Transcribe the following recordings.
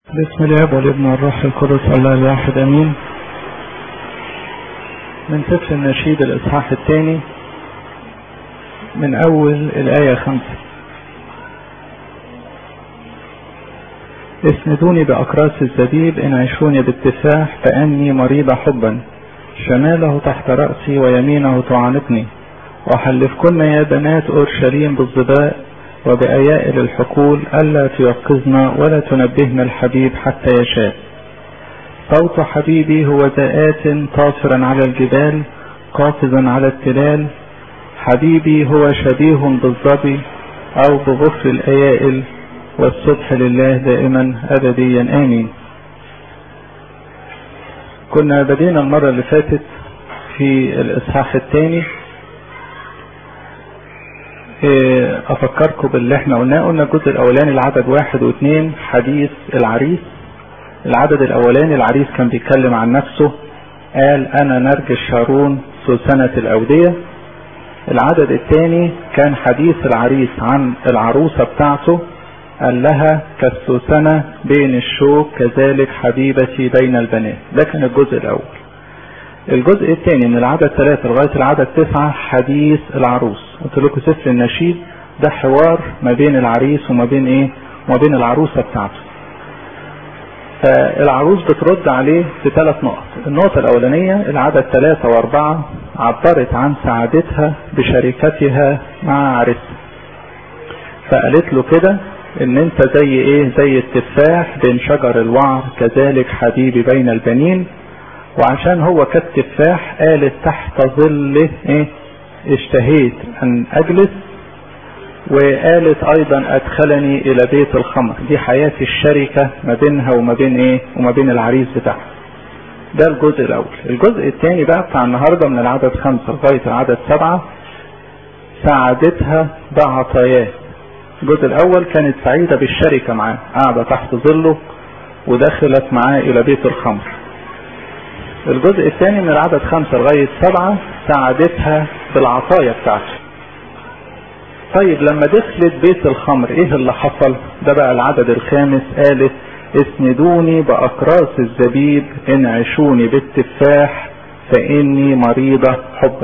بسم الاب والابن والروح القدس الله الواحد امين من سفر النشيد الاصحاح الثاني من اول الايه خمسه اسندوني باقراص الزبيب انعشوني بالتفاح فاني مريضه حبا شماله تحت راسي ويمينه تعانقني وحلفكن يا بنات اورشليم بالظباء وبأيائل الحقول ألا تيقظنا ولا تنبهنا الحبيب حتى يشاء صوت حبيبي هو ذات طافرا على الجبال قافزا على التلال حبيبي هو شبيه بالظبي أو بغفر الأيائل والصبح لله دائما أبديا آمين كنا بدينا المرة اللي فاتت في الإصحاح الثاني افكركم باللي احنا قلناه قلنا الجزء الاولاني العدد واحد واثنين حديث العريس العدد الاولاني العريس كان بيتكلم عن نفسه قال انا نرجس شارون سوسنة الاودية العدد الثاني كان حديث العريس عن العروسة بتاعته قال لها كالسوسنة بين الشوك كذلك حبيبتي بين البنات ده كان الجزء الاول الجزء الثاني من العدد ثلاثة لغاية العدد تسعة حديث العروس قلت لكم سفر النشيد ده حوار ما بين العريس وما بين ايه وما بين العروسة بتاعته فالعروس بترد عليه في ثلاث نقط النقطة الأولانية العدد ثلاثة وأربعة عبرت عن سعادتها بشركتها مع عريسها فقالت له كده ان انت زي ايه زي التفاح بين شجر الوعر كذلك حبيبي بين البنين وعشان هو كالتفاح قالت تحت ظله ايه اشتهيت ان اجلس وقالت ايضا ادخلني الى بيت الخمر دي حياة الشركة ما بينها وما بين ايه وما بين العريس بتاعها ده الجزء الاول الجزء الثاني بقى بتاع النهاردة من العدد خمسة لغاية العدد سبعة سعادتها بعطاياه الجزء الاول كانت سعيدة بالشركة معاه قاعدة تحت ظله ودخلت معاه الى بيت الخمر الجزء الثاني من العدد خمسة لغاية سبعة ساعدتها بالعطايا بتاعته طيب لما دخلت بيت الخمر ايه اللي حصل ده بقى العدد الخامس قالت اسندوني بأقراص الزبيب انعشوني بالتفاح فإني مريضة حبا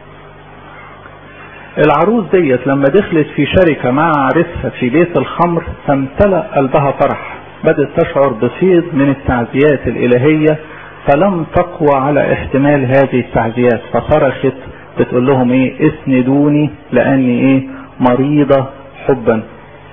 العروس ديت لما دخلت في شركة مع عريسها في بيت الخمر فامتلأ قلبها فرح بدأت تشعر بفيض من التعزيات الإلهية فلم تقوى على احتمال هذه التعزيات فصرخت بتقول لهم ايه اسندوني لاني ايه مريضة حبا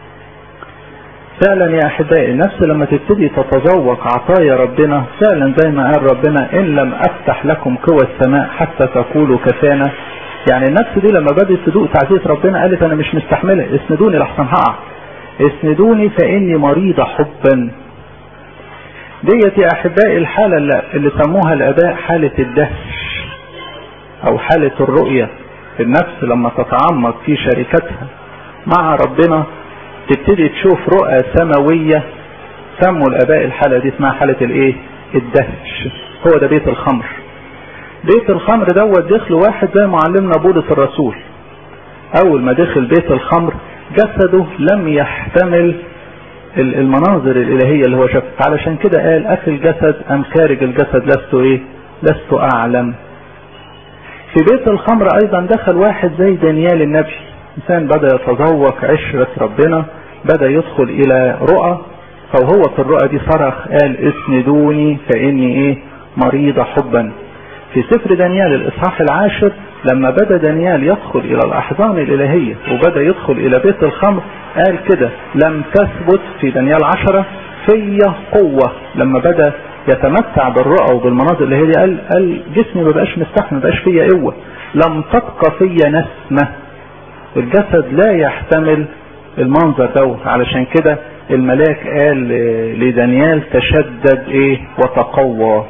فعلا يا احبائي النفس لما تبتدي تتذوق عطايا ربنا فعلا زي ما قال ربنا ان لم افتح لكم قوى السماء حتى تقولوا كفانا يعني النفس دي لما بدأت تدوق تعزية ربنا قالت انا مش مستحملة اسندوني لحسن هقع اسندوني فاني مريضة حبا ديت يا احبائي الحالة اللي سموها الاباء حالة الدهش او حالة الرؤية النفس لما تتعمق في شركتها مع ربنا تبتدي تشوف رؤى سماوية سموا الاباء الحالة دي اسمها حالة الايه الدهش هو ده بيت الخمر بيت الخمر دوت دخل واحد زي معلمنا بولس الرسول اول ما دخل بيت الخمر جسده لم يحتمل المناظر الالهيه اللي هو شافها علشان كده قال اخي الجسد ام خارج الجسد لست ايه لست اعلم في بيت الخمر ايضا دخل واحد زي دانيال النبي انسان بدا يتذوق عشرة ربنا بدا يدخل الى رؤى فهو في الرؤى دي صرخ قال اسندوني فاني ايه مريضة حبا في سفر دانيال الاصحاح العاشر لما بدا دانيال يدخل الى الاحضان الالهية وبدا يدخل الى بيت الخمر قال كده لم تثبت في دانيال عشرة فيا قوة لما بدا يتمتع بالرؤى وبالمناظر اللي هي دي قال, قال جسمي ما بقاش مستحمل ما بقاش فيا قوة لم تبقى فيا نسمة الجسد لا يحتمل المنظر دوت علشان كده الملاك قال لدانيال تشدد ايه وتقوى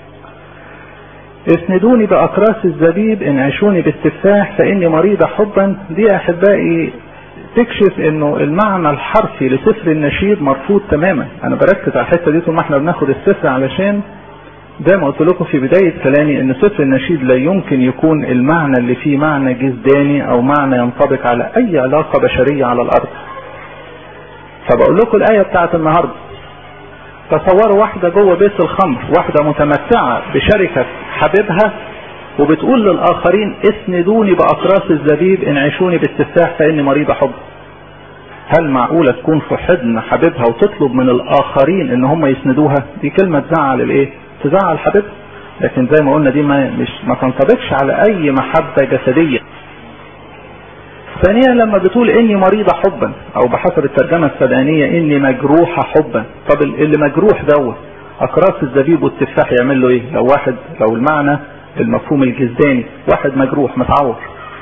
اسندوني بأقراص الزبيب انعشوني بالتفاح فإني مريضة حبا دي أحبائي تكشف انه المعنى الحرفي لسفر النشيد مرفوض تماما انا بركز على الحته دي طول ما احنا بناخد السفر علشان زي ما قلت لكم في بداية كلامي ان سفر النشيد لا يمكن يكون المعنى اللي فيه معنى جسداني او معنى ينطبق على اي علاقة بشرية على الارض فبقول لكم الاية بتاعت النهاردة تصوروا واحدة جوه بيت الخمر واحدة متمتعة بشركة حبيبها وبتقول للآخرين اسندوني بأقراص الزبيب انعشوني بالتفاح فإني مريضة حب هل معقولة تكون في حضن حبيبها وتطلب من الآخرين إن هم يسندوها دي كلمة تزعل الإيه تزعل حبيبها لكن زي ما قلنا دي ما مش ما تنطبقش على أي محبة جسدية ثانيا لما بتقول اني مريضة حبا او بحسب الترجمة السبعينية اني مجروحة حبا طب اللي مجروح دوت اقراص الزبيب والتفاح يعمل له ايه لو واحد لو المعنى المفهوم الجزداني واحد مجروح متعور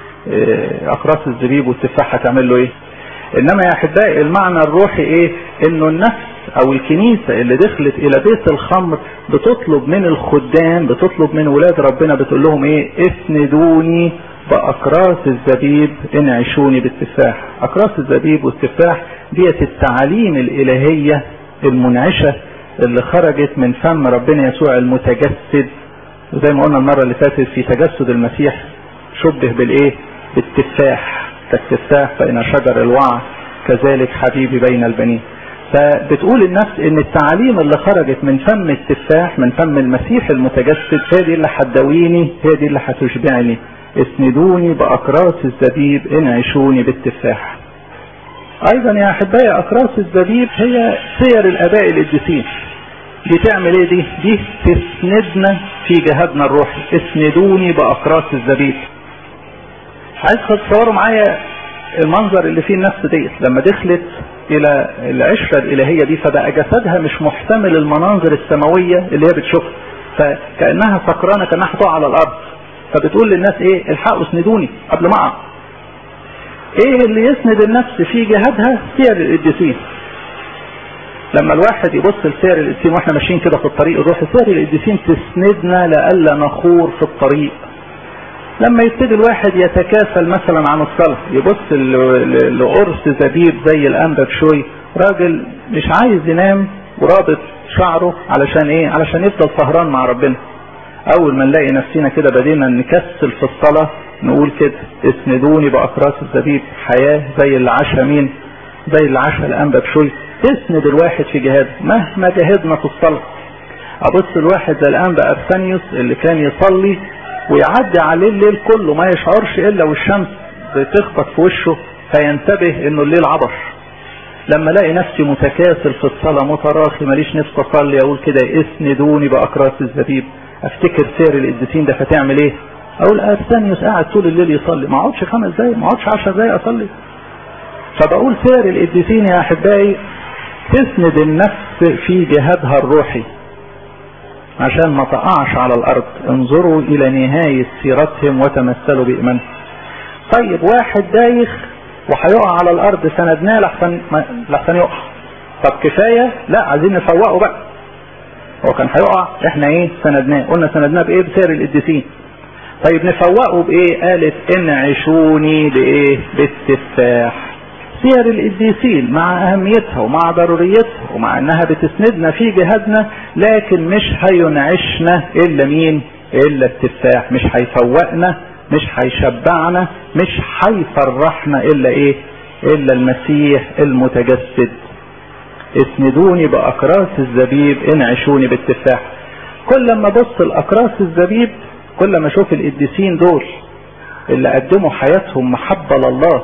اقراص الزبيب والتفاح هتعمل له ايه انما يا احبائي المعنى الروحي ايه انه النفس او الكنيسة اللي دخلت الى بيت الخمر بتطلب من الخدام بتطلب من ولاد ربنا بتقول لهم ايه اسندوني بأقراص الزبيب انعشوني بالتفاح أقراص الزبيب والتفاح ديت التعاليم الإلهية المنعشة اللي خرجت من فم ربنا يسوع المتجسد وزي ما قلنا المرة اللي فاتت في تجسد المسيح شبه بالإيه بالتفاح كالتفاح فإن شجر الوعى كذلك حبيبي بين البنين فبتقول النفس ان التعاليم اللي خرجت من فم التفاح من فم المسيح المتجسد هي دي اللي هتداويني هي دي اللي هتشبعني اسندوني بأقراص الزبيب انعشوني بالتفاح ايضا يا احبائي اقراص الزبيب هي سير الاباء القديسين دي تعمل ايه دي دي تسندنا في جهادنا الروحي اسندوني باقراص الزبيب عايز تتصوروا معايا المنظر اللي فيه النفس ديت لما دخلت الى العشرة الالهية دي فبقى جسدها مش محتمل المناظر السماوية اللي هي بتشوفها فكأنها سكرانة كأنها هتقع على الارض فبتقول للناس ايه الحقوا اسندوني قبل ما اقع ايه اللي يسند النفس في جهادها سير القديسين لما الواحد يبص لسير القديسين واحنا ماشيين كده في الطريق الروحي سير القديسين تسندنا لألا نخور في الطريق لما يبتدي الواحد يتكاسل مثلا عن الصلاة يبص لقرص زبيب زي الأنبا بشوي راجل مش عايز ينام ورابط شعره علشان ايه علشان يفضل سهران مع ربنا اول ما نلاقي نفسنا كده بدينا نكسل في الصلاة نقول كده اسندوني باقراص الزبيب حياة زي اللي عاشها مين زي اللي عاشها الانبا بشوي تسند الواحد في جهاده مهما جهدنا في الصلاة ابص الواحد زي الانبا ارسانيوس اللي كان يصلي ويعدي عليه الليل كله ما يشعرش الا والشمس بتخبط في وشه فينتبه انه الليل عبر لما الاقي نفسي متكاسل في الصلاة متراخي ماليش نفس اصلي اقول كده اسندوني باقراص الزبيب افتكر سير القديسين ده فتعمل ايه اقول ارسانيوس قاعد طول الليل يصلي ما اقعدش خمس دقايق ما اقعدش عشر دقايق اصلي فبقول سير القديسين يا احبائي تسند النفس في جهادها الروحي عشان ما تقعش على الارض انظروا الى نهاية سيرتهم وتمثلوا بإيمانهم طيب واحد دايخ وهيقع على الارض سندناه لحسن لحسن يقع طب كفاية لا عايزين نفوقه بقى هو كان هيقع احنا ايه سندناه قلنا سندناه بايه بسير القديسين طيب نفوقه بايه قالت انعشوني بايه بالتفاح سير القديسين مع اهميتها ومع ضروريتها ومع انها بتسندنا في جهادنا لكن مش هينعشنا الا مين الا التفاح مش هيفوقنا مش هيشبعنا مش هيفرحنا الا ايه الا المسيح المتجسد اسندوني باقراص الزبيب انعشوني بالتفاح كل ما ابص لاقراص الزبيب كل ما اشوف القديسين دول اللي قدموا حياتهم محبه لله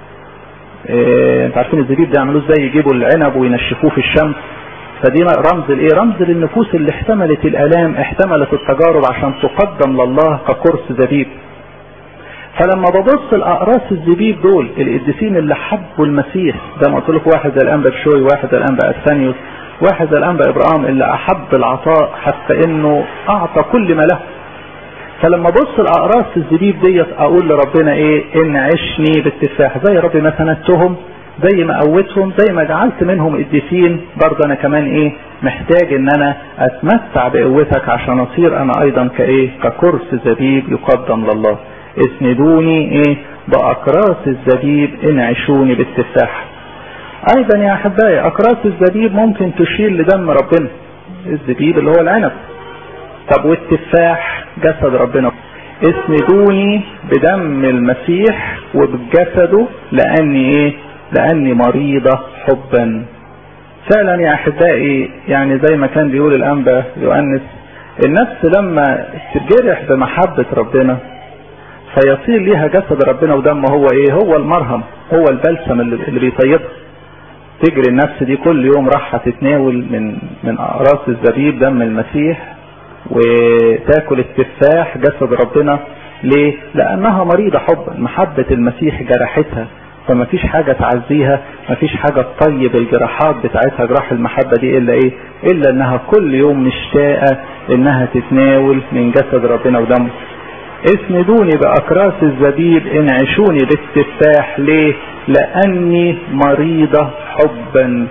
إيه انت عارفين الزبيب ده يعملوه ازاي يجيبوا العنب وينشفوه في الشمس فدي رمز الايه رمز للنفوس اللي احتملت الالام احتملت التجارب عشان تقدم لله كقرص زبيب فلما ببص لاقراص الزبيب دول القديسين اللي حبوا المسيح زي ما قلت لكم واحد زي الانبا بشوي واحد زي الانبا ارسانيوس واحد زي الانبا ابراهام اللي احب العطاء حتى انه اعطى كل ما له فلما ابص لاقراص الزبيب ديت اقول لربنا ايه انعشني بالتفاح زي ربي ما سندتهم زي ما قوتهم زي ما جعلت منهم قديسين برضه انا كمان ايه محتاج ان انا اتمتع بقوتك عشان اصير انا ايضا كايه ككرس زبيب يقدم لله اسندوني ايه باقراص الزبيب انعشوني بالتفاح ايضا يا احبائي اقراص الزبيب ممكن تشير لدم ربنا الزبيب اللي هو العنب طب والتفاح جسد ربنا اسندوني بدم المسيح وبجسده لاني ايه لاني مريضة حبا فعلا يا احبائي يعني زي ما كان بيقول الانبا يؤنس النفس لما تجرح بمحبة ربنا فيصير ليها جسد ربنا ودمه هو ايه هو المرهم هو البلسم اللي بيطيبها تجري النفس دي كل يوم راح تتناول من من اقراص الزبيب دم المسيح وتاكل التفاح جسد ربنا ليه لانها مريضة حبا محبة المسيح جرحتها فما فيش حاجة تعزيها ما فيش حاجة تطيب الجراحات بتاعتها جراح المحبة دي الا ايه الا انها كل يوم مشتاقة انها تتناول من جسد ربنا ودمه اسندوني باكراس الزبيب انعشوني بالتفاح ليه لاني مريضة حبا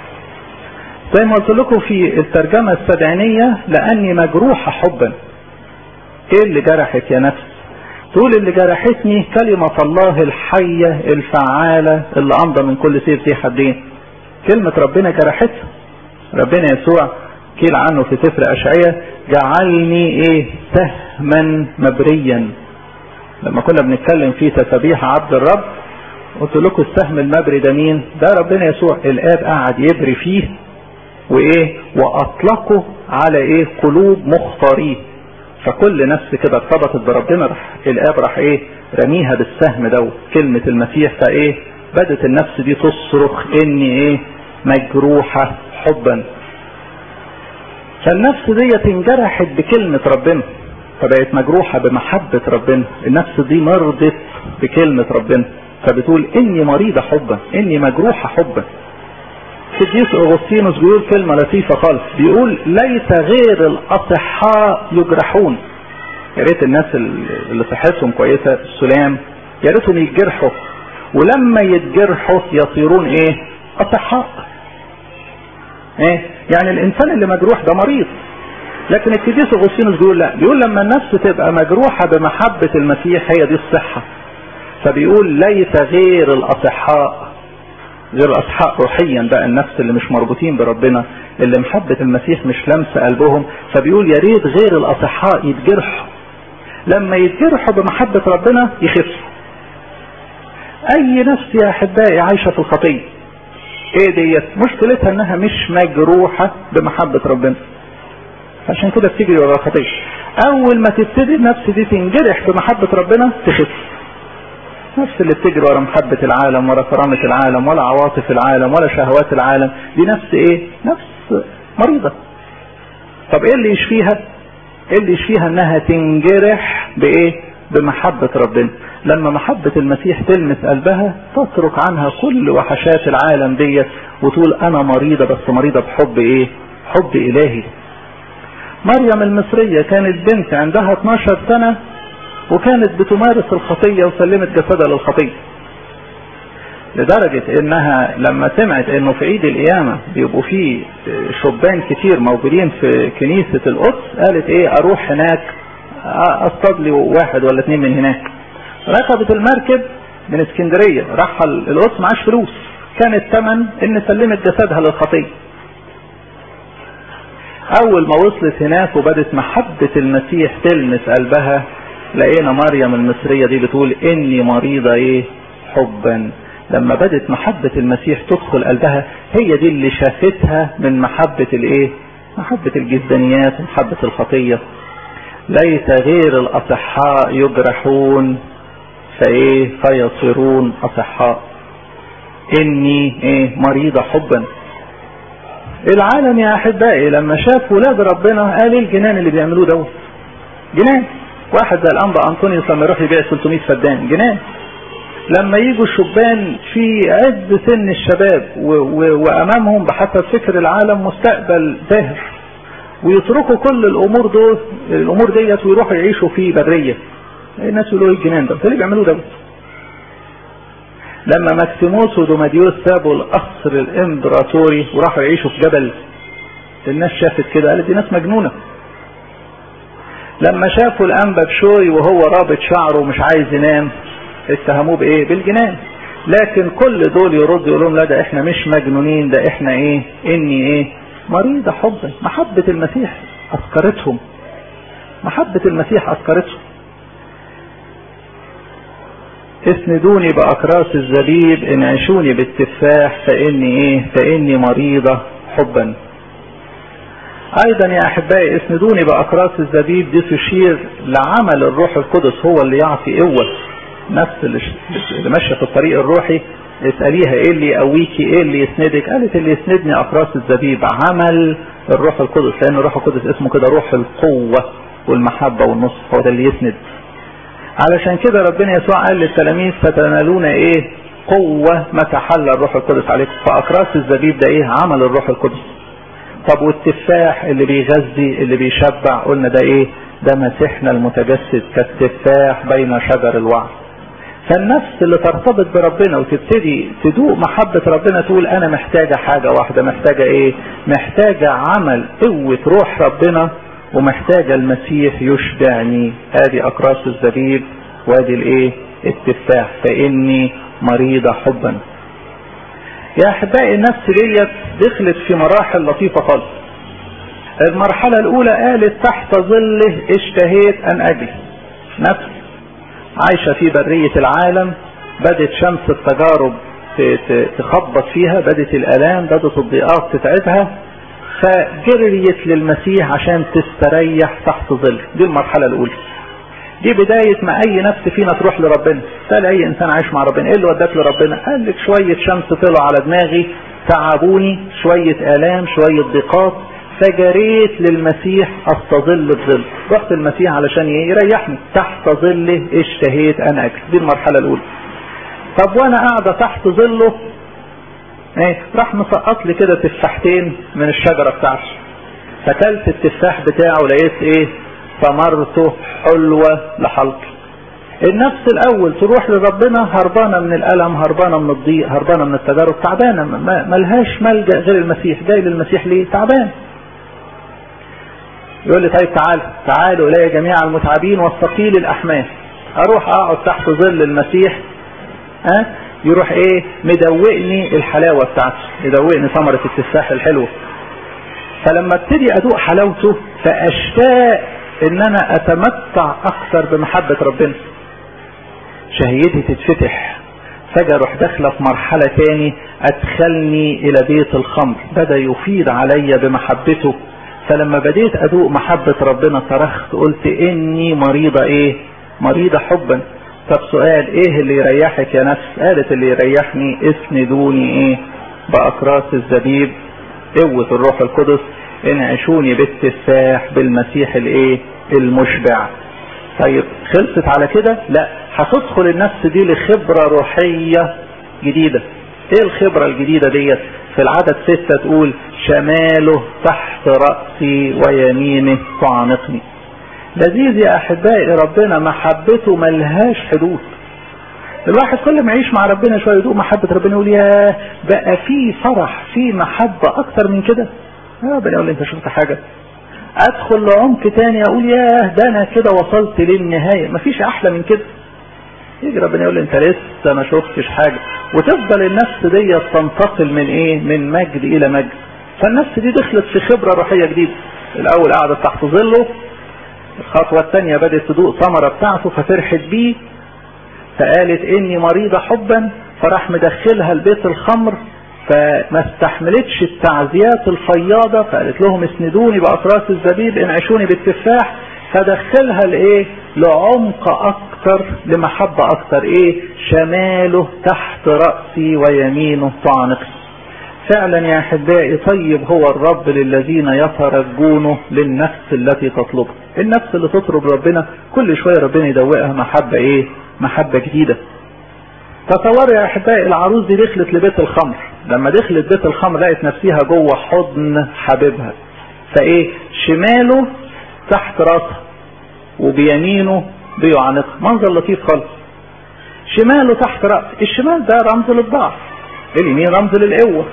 زي ما قلت لكم في الترجمة السبعينية لاني مجروحة حبا ايه اللي جرحت يا نفس تقول اللي جرحتني كلمة الله الحية الفعالة اللي أمضى من كل سيف ذي حدين كلمة ربنا جرحتها ربنا يسوع قيل عنه في سفر أشعية جعلني ايه سهما مبريا لما كنا بنتكلم في تسابيح عبد الرب قلت لكم السهم المبري ده مين ده ربنا يسوع الاب قعد يبري فيه وايه واطلقه على ايه قلوب مختاريه فكل نفس كده ارتبطت بربنا راح الاب راح ايه رميها بالسهم ده كلمة المسيح فايه بدت النفس دي تصرخ اني ايه مجروحة حبا فالنفس دي انجرحت بكلمة ربنا فبقت مجروحة بمحبة ربنا النفس دي مرضت بكلمة ربنا فبتقول اني مريضة حبا اني مجروحة حبا القديس اغسطينوس بيقول كلمة لطيفة خالص بيقول ليس غير الاصحاء يجرحون يا ريت الناس اللي صحتهم كويسة السلام يا ريتهم يتجرحوا ولما يتجرحوا يصيرون ايه اصحاء ايه يعني الانسان اللي مجروح ده مريض لكن القديس اغسطينوس بيقول لا بيقول لما النفس تبقى مجروحة بمحبة المسيح هي دي الصحة فبيقول ليس غير الاصحاء غير الاصحاء روحيا بقى النفس اللي مش مربوطين بربنا اللي محبة المسيح مش لمس قلبهم فبيقول يا ريت غير الاصحاء يتجرحوا لما يتجرحوا بمحبة ربنا يخفوا اي نفس يا احبائي عايشة في الخطية ايه ديت مشكلتها انها مش مجروحة بمحبة ربنا عشان كده بتجري ورا الخطية اول ما تبتدي النفس دي تنجرح بمحبة ربنا تخف نفس اللي بتجري ورا محبة العالم ورا كرامة العالم ولا عواطف العالم ولا شهوات العالم دي نفس ايه نفس مريضة طب ايه اللي يشفيها ايه اللي يشفيها انها تنجرح بايه بمحبة ربنا لما محبة المسيح تلمس قلبها تترك عنها كل وحشات العالم ديت وتقول انا مريضة بس مريضة بحب ايه حب الهي مريم المصرية كانت بنت عندها 12 سنة وكانت بتمارس الخطية وسلمت جسدها للخطية لدرجة انها لما سمعت انه في عيد القيامة بيبقوا فيه شبان كتير موجودين في كنيسة القدس قالت ايه اروح هناك اصطاد لي واحد ولا اتنين من هناك ركبت المركب من اسكندرية راح القدس معاش فلوس كان الثمن ان سلمت جسدها للخطية اول ما وصلت هناك وبدت محبة المسيح تلمس قلبها لقينا مريم المصرية دي بتقول اني مريضة ايه حبا لما بدت محبة المسيح تدخل قلبها هي دي اللي شافتها من محبة الايه محبة الجزدانيات ومحبة الخطية ليس غير الاصحاء يجرحون فايه فيصيرون اصحاء اني ايه مريضة حبا العالم يا احبائي لما شاف ولاد ربنا قال ايه الجنان اللي بيعملوه دوت جنان واحد زي الانبا انطونيوس لما يروح يبيع 300 فدان جنان لما يجوا الشبان في عز سن الشباب و و وامامهم بحسب فكر العالم مستقبل باهر ويتركوا كل الامور دول الامور ديت ويروحوا يعيشوا في بريه الناس يقولوا ايه الجنان ده اللي بيعملوه ده لما ماكسيموس ودوماديوس سابوا القصر الامبراطوري وراحوا يعيشوا في جبل الناس شافت كده قالت دي ناس مجنونه لما شافوا الانبا بشوي وهو رابط شعره ومش عايز ينام اتهموه بايه بالجنان لكن كل دول يرد يقول لهم لا ده احنا مش مجنونين ده احنا ايه اني ايه مريضة حبا محبة المسيح اسكرتهم محبة المسيح اسكرتهم اسندوني بأكراس الزبيب انعشوني بالتفاح فإني ايه فإني مريضة حبا ايضا يا احبائي اسندوني باكراس الزبيب دي تشير لعمل الروح القدس هو اللي يعطي قوة نفس اللي ماشية في الطريق الروحي اسأليها ايه اللي يقويكي ايه اللي يسندك قالت اللي يسندني اكراس الزبيب عمل الروح القدس لان الروح القدس اسمه كده روح القوة والمحبة والنصف هو ده اللي يسند علشان كده ربنا يسوع قال للتلاميذ فتنالون ايه قوة متى حل الروح القدس عليكم فاكراس الزبيب ده ايه عمل الروح القدس طب والتفاح اللي بيغذي اللي بيشبع قلنا ده ايه ده مسيحنا المتجسد كالتفاح بين شجر الوعد فالنفس اللي ترتبط بربنا وتبتدي تدوق محبة ربنا تقول انا محتاجة حاجة واحدة محتاجة ايه محتاجة عمل قوة روح ربنا ومحتاجة المسيح يشبعني ادي اقراص الزبيب وادي الايه التفاح فاني مريضة حبا يا احبائي النفس ديت دخلت في مراحل لطيفة خالص المرحلة الاولى قالت تحت ظله اشتهيت ان اجل نفس عايشة في برية العالم بدت شمس التجارب تخبط فيها بدت الالام بدت الضيقات تتعبها فجريت للمسيح عشان تستريح تحت ظله دي المرحلة الاولى دي بداية ما اي نفس فينا تروح لربنا سأل اي انسان عايش مع ربنا ايه اللي وداك لربنا قال لك شوية شمس طلعوا على دماغي تعبوني شوية الام شوية ضيقات فجريت للمسيح استظل بظل رحت المسيح علشان يريحني تحت ظله اشتهيت ان اكل دي المرحلة الاولى طب وانا قاعدة تحت ظله ايه راح مسقط لي كده تفاحتين من الشجرة بتاعته فكلت التفاح بتاعه لقيت ايه ثمرته حلوة لحلقي النفس الاول تروح لربنا هربانة من الالم هربانة من الضيق هربانة من التجارب تعبانة ملهاش ملجأ غير المسيح جاي للمسيح ليه تعبان يقول لي طيب تعالوا تعالوا الي جميع المتعبين والثقيل الاحمال اروح اقعد تحت ظل المسيح ها أه؟ يروح ايه مدوقني الحلاوة بتاعته يدوقني ثمرة التفاح الحلوة فلما ابتدي ادوق حلاوته فاشتاق ان انا اتمتع اكثر بمحبة ربنا شهيتي تتفتح فجأة اروح داخله في مرحلة تاني ادخلني الى بيت الخمر بدا يفيض علي بمحبته فلما بديت ادوق محبة ربنا صرخت قلت اني مريضة ايه مريضة حبا طب سؤال ايه اللي يريحك يا نفس قالت اللي يريحني اسندوني ايه باكراس الزبيب قوة الروح القدس انعشوني بالتفاح بالمسيح الايه المشبع طيب خلصت على كده لا هتدخل النفس دي لخبرة روحية جديدة ايه الخبرة الجديدة ديت في العدد ستة تقول شماله تحت رأسي ويمينه تعانقني لذيذ يا احبائي ربنا محبته ملهاش حدود الواحد كل ما يعيش مع ربنا شويه يدوق محبه ربنا يقول يا بقى في فرح في محبه اكتر من كده يا ربنا يقول لي انت شفت حاجه ادخل لعمق تاني اقول ياه ده انا كده وصلت للنهايه مفيش احلى من كده يجي ربنا يقول لي انت لسه ما شفتش حاجه وتفضل النفس دي تنتقل من ايه من مجد الى مجد فالنفس دي دخلت في خبره روحيه جديده الاول قعدت تحت ظله الخطوة الثانية بدأت تدوق ثمرة بتاعته ففرحت بيه فقالت اني مريضة حبا فراح مدخلها البيت الخمر فما استحملتش التعزيات الفياضة فقالت لهم اسندوني بأطراس الزبيب انعشوني بالتفاح فدخلها لايه لعمق اكتر لمحبة اكتر ايه شماله تحت رأسي ويمينه تعانقني فعلا يا احبائي طيب هو الرب للذين يترجونه للنفس التي تطلبه النفس اللي تطلب ربنا كل شوية ربنا يدوقها محبة ايه محبة جديدة تصوروا يا احبائي العروس دي دخلت لبيت الخمر لما دخلت بيت الخمر لقت نفسها جوه حضن حبيبها فايه شماله تحت راسها وبيمينه بيعانقها منظر لطيف خالص شماله تحت رأس الشمال ده رمز للضعف اليمين رمز للقوة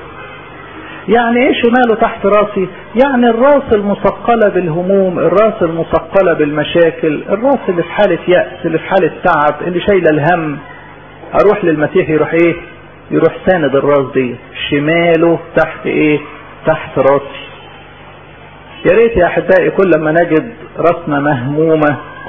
يعني ايه شماله تحت راسي يعني الراس المثقلة بالهموم الراس المثقلة بالمشاكل الراس اللي في حالة يأس اللي في حالة تعب اللي شايلة الهم اروح للمسيح يروح ايه يروح ساند الراس دي شماله تحت ايه تحت راسي يا ريت يا احبائي كل ما نجد راسنا مهمومة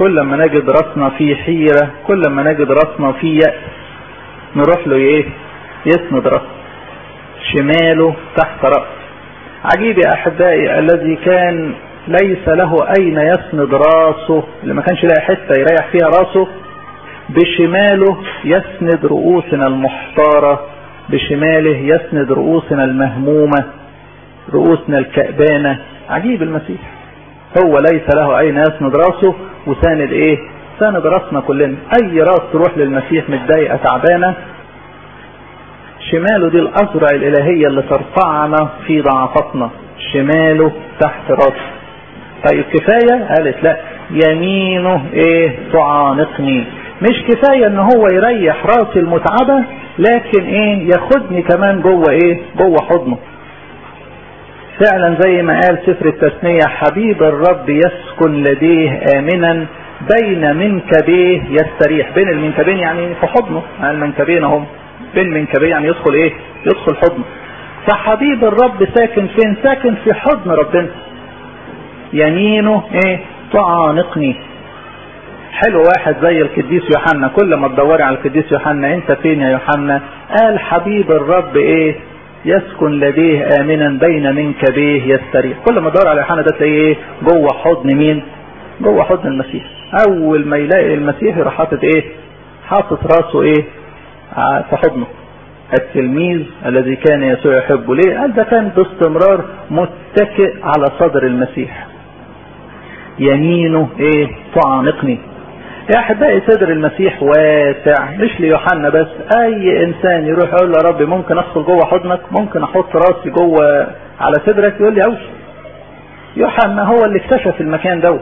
كل ما نجد راسنا في حيرة كل ما نجد راسنا في يأس نروح له ايه يسند راسه شماله تحت رأس عجيب يا احبائي الذي كان ليس له اين يسند راسه اللي ما كانش لاقي حته يريح فيها راسه بشماله يسند رؤوسنا المحتاره بشماله يسند رؤوسنا المهمومه رؤوسنا الكأبانه عجيب المسيح هو ليس له اين يسند راسه وساند ايه ساند راسنا كلنا اي راس تروح للمسيح متضايقه تعبانه شماله دي الأزرع الإلهية اللي ترفعنا في ضعفتنا شماله تحت راسه طيب كفاية قالت لا يمينه ايه تعانقني مش كفاية ان هو يريح راسي المتعبة لكن ايه ياخدني كمان جوه ايه جوه حضنه فعلا زي ما قال سفر التثنية حبيب الرب يسكن لديه آمنا بين منكبيه يستريح بين المنكبين يعني في حضنه يعني المنكبين هم بين منكبيه يعني يدخل ايه يدخل حضنه فحبيب الرب ساكن فين ساكن في حضن ربنا يمينه ايه تعانقني حلو واحد زي القديس يوحنا كل ما تدوري على القديس يوحنا انت فين يا يوحنا قال حبيب الرب ايه يسكن لديه امنا بين منكبيه يستريح كل ما تدور على يوحنا ده تلاقيه ايه جوه حضن مين جوه حضن المسيح اول ما يلاقي المسيح يروح حاطط ايه حاطط راسه ايه في حضنه التلميذ الذي كان يسوع يحبه ليه قال ده كان باستمرار متكئ على صدر المسيح يمينه ايه تعانقني يا احبائي صدر المسيح واسع مش ليوحنا بس اي انسان يروح يقول له يا رب ممكن ادخل جوه حضنك ممكن احط راسي جوه على صدرك يقول لي اوش يوحنا هو اللي اكتشف المكان دوت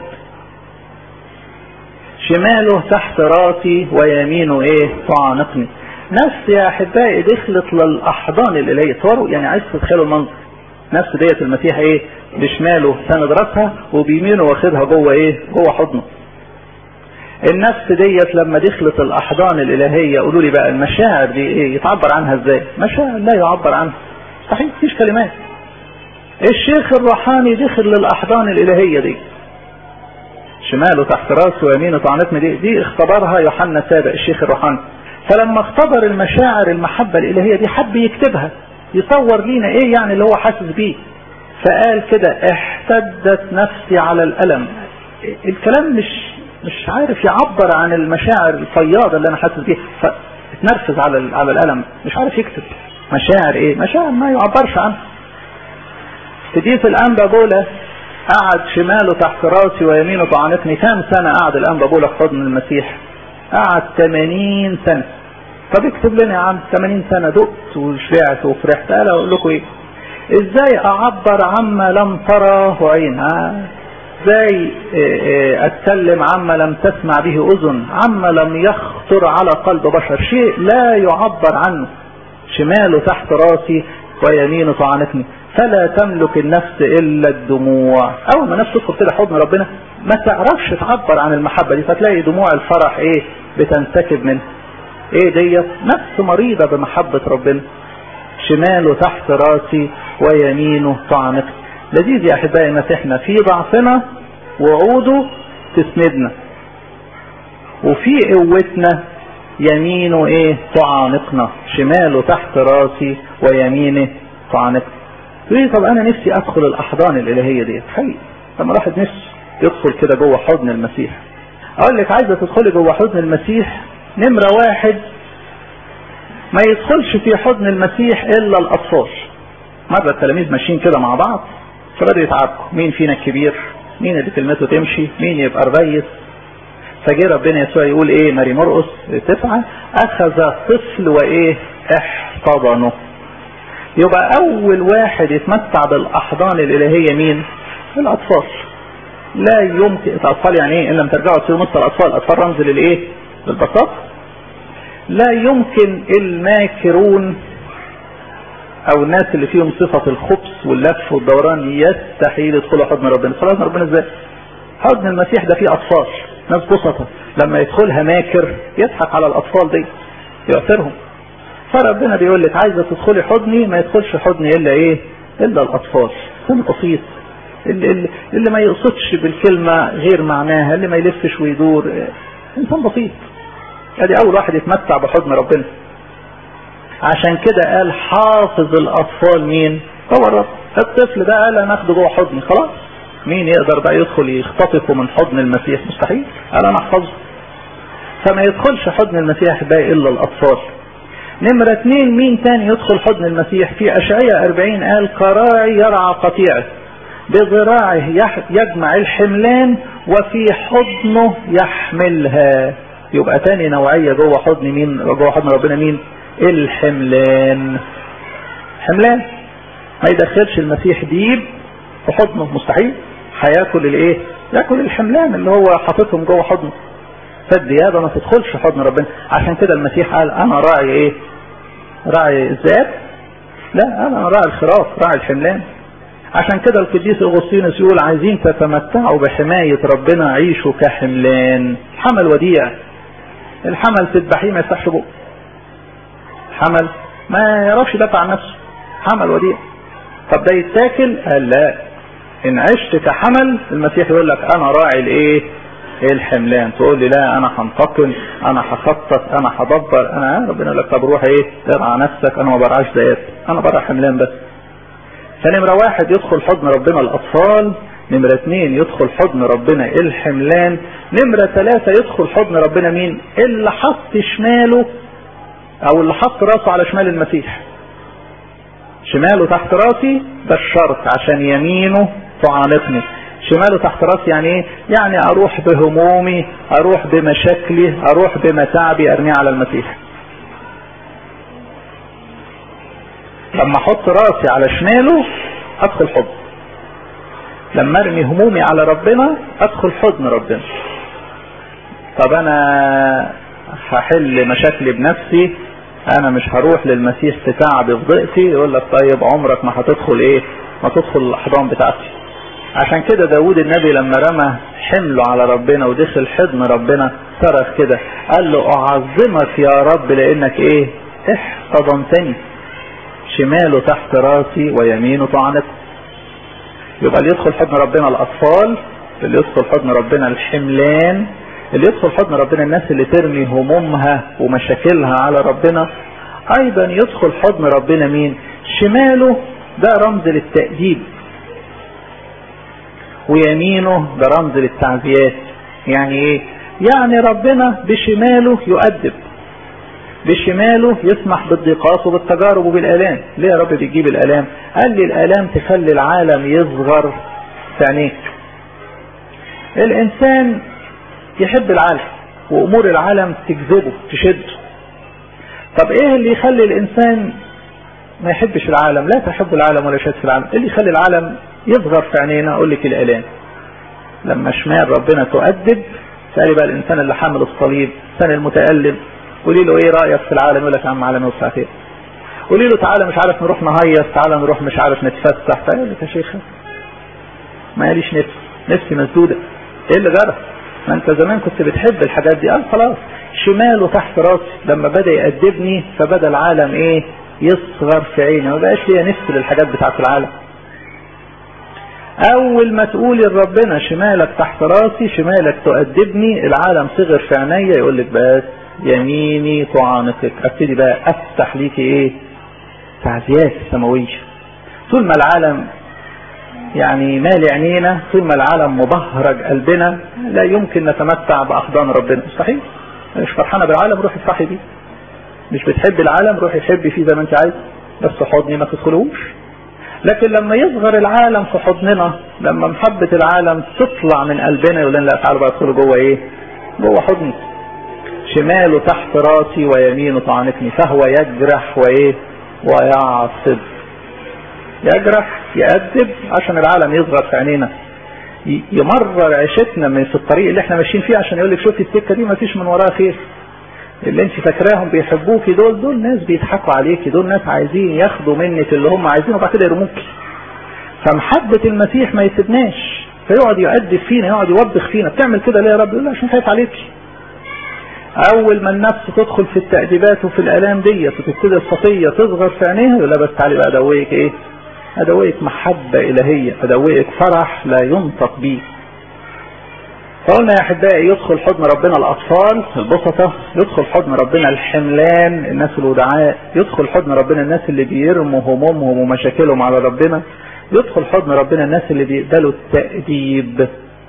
شماله تحت راسي ويمينه ايه تعانقني نفس يا احبائي دخلت للاحضان الالهيه تصوروا يعني عايز تتخيلوا المنظر نفس ديت المسيح ايه بشماله سند راسها وبيمينه واخدها جوه ايه جوه حضنه النفس ديت لما دخلت الاحضان الالهيه قولوا لي بقى المشاعر دي ايه يتعبر عنها ازاي مشاعر لا يعبر عنها صحيح مفيش كلمات الشيخ الروحاني دخل للاحضان الالهيه دي شماله تحت راسه ويمينه طعنتنا دي دي اختبرها يوحنا سابق الشيخ الروحاني فلما اختبر المشاعر المحبة الإلهية دي حب يكتبها يصور لينا ايه يعني اللي هو حاسس بيه فقال كده احتدت نفسي على الألم الكلام مش مش عارف يعبر عن المشاعر الفياضة اللي انا حاسس بيها فاتنرفز على على الألم مش عارف يكتب مشاعر ايه مشاعر ما يعبرش عنها تديس الأنبا بولا قعد شماله تحت راسي ويمينه طعنتني كام سنة قعد الأنبا بولا في حضن المسيح قعد 80 سنة طب اكتب لنا يا عم 80 سنة دقت وشبعت وفرحت قال اقول لكم ايه ازاي اعبر عما لم تره عين ازاي اتكلم عما لم تسمع به اذن عما لم يخطر على قلب بشر شيء لا يعبر عنه شماله تحت راسي ويمينه طعنتني فلا تملك النفس الا الدموع اول ما نفس تدخل كده حضن ربنا ما تعرفش تعبر عن المحبه دي فتلاقي دموع الفرح ايه بتنسكب منها ايه ديت نفس مريضه بمحبه ربنا شماله تحت راسي ويمينه طعنتي لذيذ يا احبائي مسيحنا في ضعفنا وعوده تسندنا وفي قوتنا يمينه ايه تعانقنا شماله تحت راسي ويمينه تعانقنا تقولي طب انا نفسي ادخل الاحضان الالهيه ديت حقيقي لما الواحد نفسه يدخل كده جوه حضن المسيح اقول لك عايزه تدخلي جوه حضن المسيح نمره واحد ما يدخلش في حضن المسيح الا الاطفال مره التلاميذ ماشيين كده مع بعض فبدأوا يتعاركوا مين فينا الكبير مين اللي كلمته تمشي مين يبقى الريس فجه ربنا يسوع يقول ايه ماري مرقس تسعة اخذ طفل وايه احتضنه يبقى اول واحد يتمتع بالاحضان الالهية مين الاطفال لا يمكن الاطفال يعني ايه ان لم ترجعوا تصيروا مثل الاطفال الاطفال رمز للايه للبساطة لا يمكن الماكرون او الناس اللي فيهم صفة الخبث واللف والدوران يستحيل يدخلوا حضن ربنا صلاة ربنا ازاي حضن المسيح ده فيه اطفال ناس بسطة لما يدخلها ماكر يضحك على الاطفال دي يؤثرهم فربنا بيقول لك عايزة تدخلي حضني ما يدخلش حضني الا ايه الا الاطفال سن بسيط اللي, اللي, اللي ما يقصدش بالكلمة غير معناها اللي ما يلفش ويدور انسان بسيط ادي اول واحد يتمتع بحضن ربنا عشان كده قال حافظ الاطفال مين هو الرب الطفل ده قال انا اخده جوه حضني خلاص مين يقدر بقى يدخل يختطفه من حضن المسيح مستحيل قال انا احفظه فما يدخلش حضن المسيح باقي الا الاطفال نمرة اثنين مين تاني يدخل حضن المسيح في اشعياء اربعين قال كراعي يرعى قطيعه بذراعه يجمع الحملان وفي حضنه يحملها يبقى تاني نوعية جوه حضن مين جوه حضن ربنا مين الحملان حملان ما يدخلش المسيح ديب في حضنه مستحيل هياكل الايه ياكل الحملان اللي هو حاططهم جوه حضنه فالديابه ما تدخلش حضن ربنا عشان كده المسيح قال انا راعي ايه راعي الذئاب لا انا راعي الخراف راعي الحملان عشان كده القديس اغسطينوس يقول عايزين تتمتعوا بحماية ربنا عيشوا كحملان حمل وديع الحمل تذبحيه ما يفتحش بقه حمل ما يعرفش يدافع عن نفسه حمل وديع طب ده يتاكل قال لا ان عشت كحمل المسيح يقول لك انا راعي الايه الحملان تقول لي لا انا هنتقم انا هخطط انا هدبر انا ربنا يقول لك طب روح ايه ارعى نفسك انا ما برعاش ذات انا برع حملان بس فنمرة واحد يدخل حضن ربنا الاطفال نمرة اثنين يدخل حضن ربنا الحملان نمرة ثلاثة يدخل حضن ربنا مين اللي حط شماله او اللي حط راسه على شمال المسيح شماله تحت راسي ده الشرط عشان يمينه تعانقني شماله تحت راسي يعني ايه يعني اروح بهمومي اروح بمشاكلي اروح بمتاعبي ارميه على المسيح لما احط راسي على شماله ادخل حضن لما ارمي همومي على ربنا ادخل حضن ربنا طب انا هحل مشاكلي بنفسي انا مش هروح للمسيح في تعب في ضيقتي يقول لك طيب عمرك ما هتدخل ايه ما تدخل الاحضان بتاعتي عشان كده داود النبي لما رمى حمله على ربنا ودخل حضن ربنا صرخ كده قال له اعظمك يا رب لانك ايه احتضنتني شماله تحت راسي ويمينه طعنت يبقى اللي يدخل حضن ربنا الاطفال اللي يدخل حضن ربنا الحملان اللي يدخل حضن ربنا الناس اللي ترمي همومها ومشاكلها على ربنا ايضا يدخل حضن ربنا مين شماله ده رمز للتأديب ويمينه ده رمز للتعزيات يعني ايه يعني ربنا بشماله يؤدب بشماله يسمح بالضيقات وبالتجارب وبالالام ليه يا رب بتجيب الالام قال لي الالام تخلي العالم يصغر في عينيك الانسان يحب العالم وامور العالم تجذبه تشده طب ايه اللي يخلي الانسان ما يحبش العالم لا تحب العالم ولا شد في العالم ايه اللي يخلي العالم يصغر في عينينا اقول لك الالام لما شمال ربنا تؤدب سألي بقى الانسان اللي حامل الصليب الانسان المتألم قولي له ايه رأيك في العالم يقول لك يا عم عالم يوسع فين قولي له تعالى مش عارف نروح نهيص تعالى نروح مش عارف نتفسح فقال لك يا شيخ ماليش نفس نفسي مسدودة ايه اللي جرى ما انت زمان كنت بتحب الحاجات دي قال خلاص شماله تحت راسي لما بدأ يأدبني فبدأ العالم ايه يصغر في عيني ما بقاش ليا نفس للحاجات بتاعت العالم اول ما تقولي لربنا شمالك تحت راسي شمالك تؤدبني العالم صغر في عينيا يقول لك بس يميني تعانقك ابتدي بقى افتح ليكي ايه تعزيات سماويه طول ما العالم يعني مالي عينينا طول ما العالم مبهرج قلبنا لا يمكن نتمتع باحضان ربنا مستحيل مش فرحانه بالعالم روحي افرحي بيه مش بتحب العالم روحي حبي فيه زي ما انت عايز بس حضني ما تدخلوش لكن لما يصغر العالم في حضننا لما محبة العالم تطلع من قلبنا يقول لنا لا تعالوا بقى ادخلوا جوه ايه جوه حضني شماله تحت راسي ويمينه طعنتني فهو يجرح وايه ويعصب يجرح يأدب عشان العالم يصغر في عينينا يمرر عيشتنا من في الطريق اللي احنا ماشيين فيه عشان يقول لك شوفي السكه دي ما فيش من وراها خير اللي انت فاكراهم بيحبوكي دول دول ناس بيضحكوا عليكي دول ناس عايزين ياخدوا منك اللي هم عايزينه وبعد كده يرموكي فمحبة المسيح ما يسيبناش فيقعد يؤدب فينا يقعد يوبخ فينا بتعمل كده ليه يا رب يقول عشان خايف عليكي اول ما النفس تدخل في التأديبات وفي الالام ديت وتبتدي الخطيه تصغر في عينيها يقول بس تعالي بقى دويك ايه ادوقك محبة الهية ادوقك فرح لا ينطق به فقلنا يا احبائي يدخل حضن ربنا الاطفال البسطة يدخل حضن ربنا الحملان الناس الودعاء يدخل حضن ربنا الناس اللي بيرموا همومهم ومشاكلهم على ربنا يدخل حضن ربنا الناس اللي بيقبلوا التأديب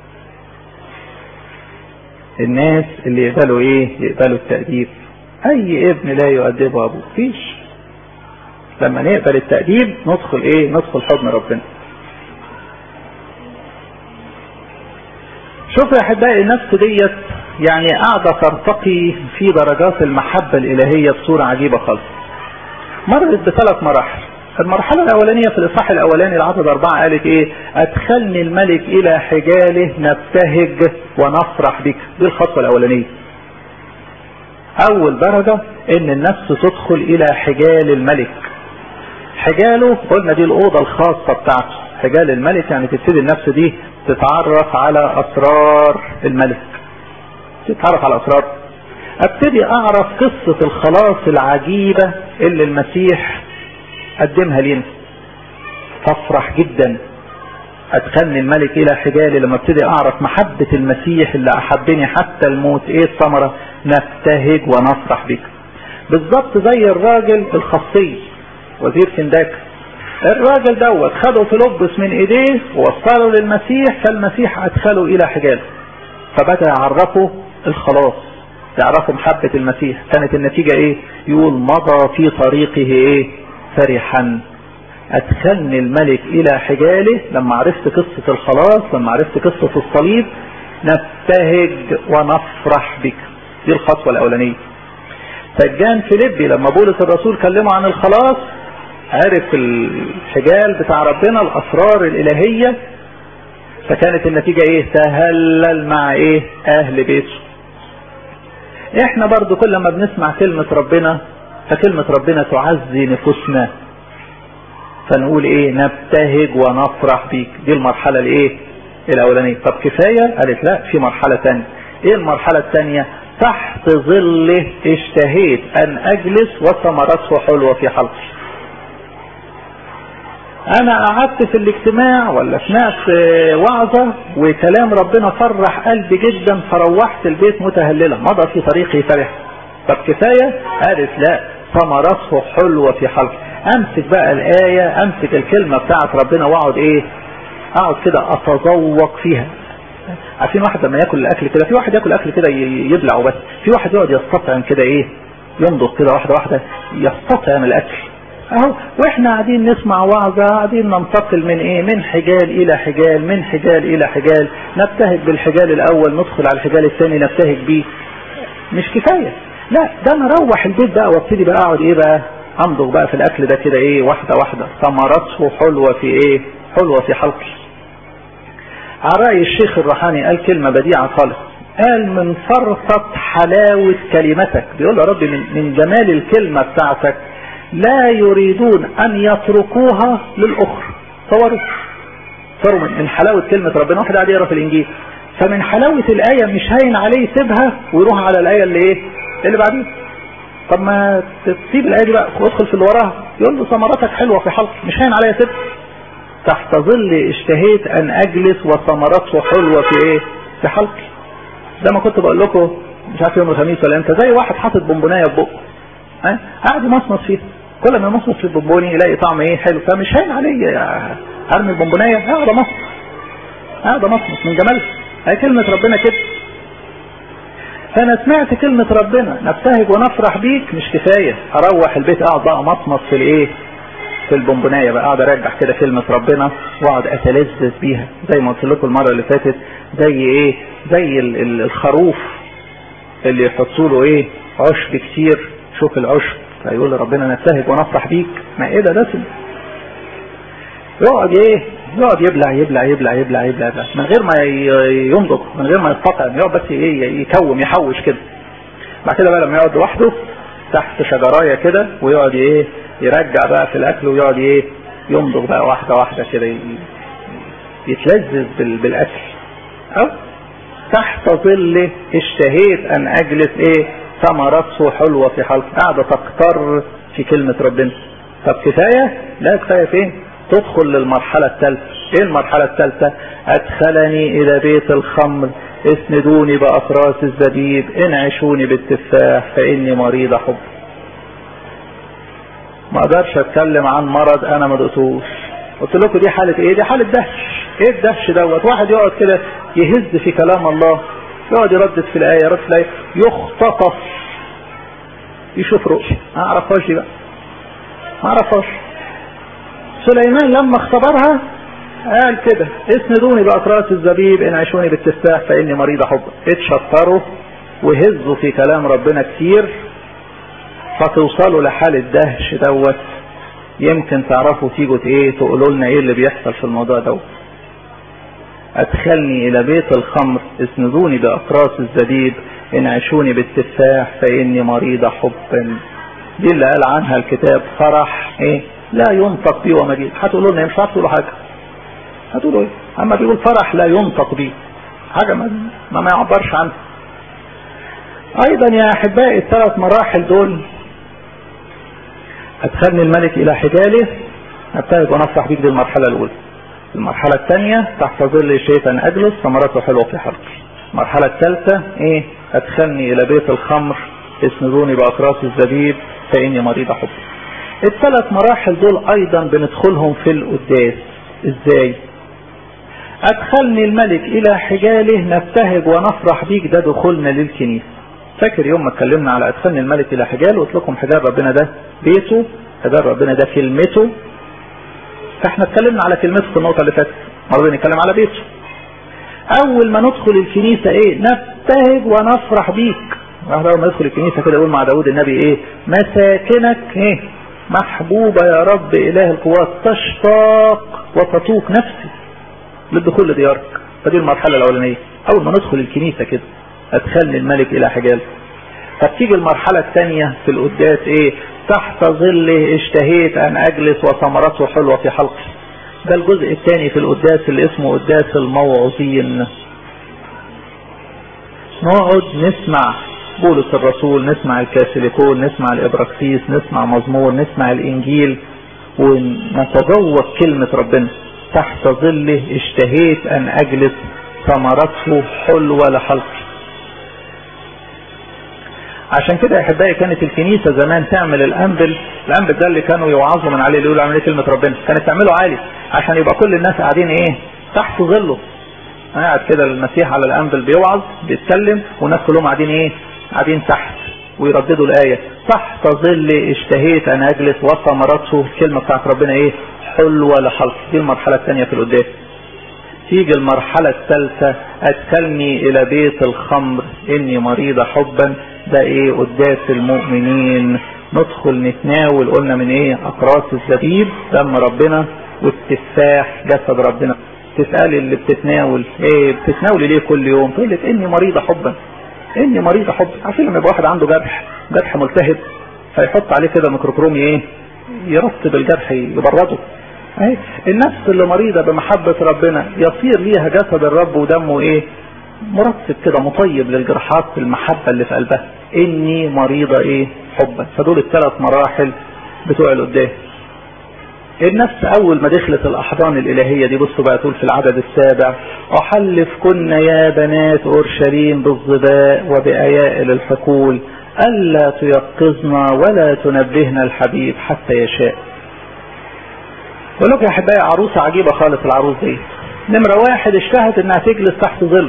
الناس اللي يقبلوا ايه يقبلوا التأديب اي ابن لا يؤدبه ابوه فيش لما نقبل التأديب ندخل ايه ندخل حضن ربنا شوفوا يا احبائي النفس ديت يعني قاعدة ترتقي في درجات المحبة الالهية بصورة عجيبة خالص مرت بثلاث مراحل المرحلة الأولانية في الإصحاح الأولاني العدد أربعة قالت إيه؟ أدخلني الملك إلى حجاله نبتهج ونفرح بك، دي الخطوة الأولانية. أول درجة إن النفس تدخل إلى حجال الملك. حجاله قلنا دي الأوضة الخاصة بتاعته، حجال الملك يعني تبتدي النفس دي تتعرف على أسرار الملك. تتعرف على أسرار. ابتدي أعرف قصة الخلاص العجيبة اللي المسيح قدمها لنا تفرح جدا ادخلني الملك الى حجالي لما ابتدي اعرف محبة المسيح اللي احبني حتى الموت ايه الثمرة نبتهج ونفرح بك بالظبط زي الراجل الخصي وزير كنداك الراجل دوت خده فيلبس من ايديه ووصله للمسيح فالمسيح ادخله الى حجاله فبدأ يعرفه الخلاص يعرفوا محبة المسيح كانت النتيجة ايه يقول مضى في طريقه ايه فرحا ادخلني الملك الى حجاله لما عرفت قصة الخلاص لما عرفت قصة الصليب نبتهج ونفرح بك دي الخطوة الاولانية سجان فيليبي لما بولس الرسول كلمه عن الخلاص عرف الحجال بتاع ربنا الاسرار الالهية فكانت النتيجة ايه تهلل مع ايه اهل بيته احنا برضو كل ما بنسمع كلمة ربنا فكلمة ربنا تعزي نفوسنا فنقول ايه نبتهج ونفرح بيك دي المرحلة الايه الاولانية طب كفاية قالت لا في مرحلة تانية ايه المرحلة التانية تحت ظله اشتهيت ان اجلس وثمرته حلوة في حلقي انا قعدت في الاجتماع ولا سمعت وعظة وكلام ربنا فرح قلبي جدا فروحت البيت متهللة مضى في طريقي فرح طب كفاية قالت لا ثمرته حلوة في حلقي امسك بقى الاية امسك الكلمة بتاعت ربنا واقعد ايه اقعد كده اتذوق فيها عارفين واحد لما ياكل الاكل كده في واحد ياكل اكل كده يبلعه بس في واحد يقعد يستطعم كده ايه يمضغ كده واحدة واحدة يستطعم الاكل اهو واحنا قاعدين نسمع وعظة قاعدين ننتقل من ايه من حجال الى حجال من حجال الى حجال نبتهج بالحجال الاول ندخل على الحجال الثاني نبتهج بيه مش كفاية لا ده انا اروح البيت بقى وابتدي بقى اقعد ايه بقى امضغ بقى في الاكل ده كده ايه واحدة واحدة ثمرته حلوة في ايه حلوة في حلقي على رأي الشيخ الروحاني قال كلمة بديعة خالص قال من فرطة حلاوة كلمتك بيقول يا رب من, من جمال الكلمة بتاعتك لا يريدون ان يتركوها للاخرى تصوروا تصوروا من حلاوة كلمة ربنا واحد قاعد يقرا في الانجيل فمن حلاوة الآية مش هين عليه يسيبها ويروح على الآية اللي ايه اللي بعديها طب ما تسيب الآية دي بقى وادخل في اللي وراها يقول له ثمرتك حلوة في حلقي مش هين عليا سيبها تحت ظل اشتهيت ان اجلس وثمرته حلوة في ايه في حلقي ده ما كنت بقول لكم مش عارف يوم الخميس ولا امتى زي واحد حاطط بونبونايه في بقه ها قاعد يمصمص فيها كل ما يمصمص في البونبوني يلاقي طعم ايه حلو فمش هين عليا ارمي البونبونايه اقعد امصمص اقعد امصمص من جمالها هي كلمة ربنا كده فانا سمعت كلمة ربنا نبتهج ونفرح بيك مش كفاية اروح البيت اقعد بقى مصمص في الايه في البونبونايه بقى اقعد ارجع كده كلمة ربنا واقعد اتلذذ بيها زي ما قلت لكم المرة اللي فاتت زي ايه زي ال ال الخروف اللي يحطوا له ايه عشب كتير شوف العشب فيقول ربنا نبتهج ونفرح بيك ما ايه ده دسم يقعد ايه يقعد يبلع يبلع يبلع يبلع يبلع, يبلع. من غير ما يمضغ من غير ما يستطعم يقعد بس ايه يكوم يحوش كده بعد كده بقى لما يقعد لوحده تحت شجرايه كده ويقعد ايه يرجع بقى في الاكل ويقعد ايه يمضغ بقى واحده واحده كده يتلذذ بالاكل او تحت ظل اشتهيت ان اجلس ايه ثمرته حلوه في حلق قاعده تقتر في كلمه ربنا طب كفايه لا كفايه فين تدخل للمرحلة الثالثة ايه المرحلة الثالثة ادخلني الى بيت الخمر اسندوني باقراص الزبيب انعشوني بالتفاح فاني مريض حب ما اقدرش اتكلم عن مرض انا ما دقتوش قلت لكم دي حالة ايه دي حالة دهش ايه الدهش دوت واحد يقعد كده يهز في كلام الله يقعد يردد في الايه يردد في الايه يختطف يشوف رؤية ما اعرفهاش دي بقى ما اعرفهاش سليمان لما اختبرها قال كده اسندوني باقراص الزبيب انعشوني بالتفاح فاني مريض حب اتشطروا وهزوا في كلام ربنا كتير فتوصلوا لحالة دهش دوت يمكن تعرفوا تيجوا ايه تقولوا لنا ايه اللي بيحصل في الموضوع دوت ادخلني الى بيت الخمر اسندوني باقراص الزبيب انعشوني بالتفاح فاني مريض حبا دي اللي قال عنها الكتاب فرح ايه لا ينطق بي ومجيد هتقولوا لنا مش عارف تقولوا حاجه هتقولوا ايه اما بيقول فرح لا ينطق بي حاجه ما ما, ما يعبرش عنها ايضا يا احبائي الثلاث مراحل دول ادخلني الملك الى حجاله ابتهج ونفرح بيك دي المرحله الاولى المرحله الثانيه تحت ظل شيطان اجلس ثمرته حلوه في حلقي المرحله الثالثه ايه ادخلني الى بيت الخمر اسندوني باقراص الزبيب فاني مريض حب الثلاث مراحل دول ايضا بندخلهم في القداس ازاي ادخلني الملك الى حجاله نبتهج ونفرح بيك ده دخولنا للكنيسه فاكر يوم ما اتكلمنا على ادخلني الملك الى حجاله قلت لكم حجاب ربنا ده بيته حجاب ربنا ده كلمته فاحنا اتكلمنا على كلمته في النقطه اللي فاتت مرة نتكلم على بيته اول ما ندخل الكنيسه ايه نبتهج ونفرح بيك واحد اول ما يدخل الكنيسه كده يقول مع داود النبي ايه مساكنك ايه محبوبة يا رب اله القوات تشتاق وتطوق نفسي للدخول لديارك فدي المرحلة الاولانية اول ما ندخل الكنيسة كده ادخلني الملك الى حجال فتيجي المرحلة الثانية في القداس ايه تحت ظله اشتهيت ان اجلس وثمرته حلوة في حلقي ده الجزء الثاني في القداس اللي اسمه قداس الموعظين نقعد نسمع بولس الرسول نسمع الكاثوليكون نسمع الابراكسيس نسمع مزمور نسمع الانجيل ونتذوق كلمة ربنا تحت ظله اشتهيت ان اجلس ثمرته حلوة لحلقي عشان كده يا احبائي كانت الكنيسه زمان تعمل الانبل الانبل ده اللي كانوا يوعظوا من عليه اللي يقولوا عمليه كلمه ربنا كانت تعمله عالي عشان يبقى كل الناس قاعدين ايه تحت ظله قاعد كده المسيح على الانبل بيوعظ بيتكلم والناس كلهم قاعدين ايه قاعدين تحت ويرددوا الايه تحت ظل اشتهيت ان اجلس وثمرته الكلمه بتاعت ربنا ايه حلوه لحلق دي المرحله الثانيه في القداس تيجي المرحلة الثالثة ادخلني الى بيت الخمر اني مريضة حبا ده ايه قداس المؤمنين ندخل نتناول قلنا من ايه اقراص الزبيب دم ربنا والتفاح جسد ربنا تسألي اللي بتتناول ايه بتتناولي ليه كل يوم تقول لك اني مريضة حبا اني مريضة حبا عارفين لما يبقى واحد عنده جرح جرح ملتهب فيحط عليه كده ميكروكروم ايه يرطب الجرح يبرده اهي النفس اللي مريضة بمحبة ربنا يصير ليها جسد الرب ودمه ايه مرتب كده مطيب للجرحات المحبة اللي في قلبها اني مريضة ايه حبا فدول الثلاث مراحل بتوع القداس النفس اول ما دخلت الاحضان الالهية دي بصوا بقى تقول في العدد السابع احلف كن يا بنات اورشليم بالظباء وبايائل الحقول الا تيقظنا ولا تنبهنا الحبيب حتى يشاء بقول لكم يا احبائي عروسه عجيبه خالص العروس دي نمره واحد اشتهت انها تجلس تحت ظل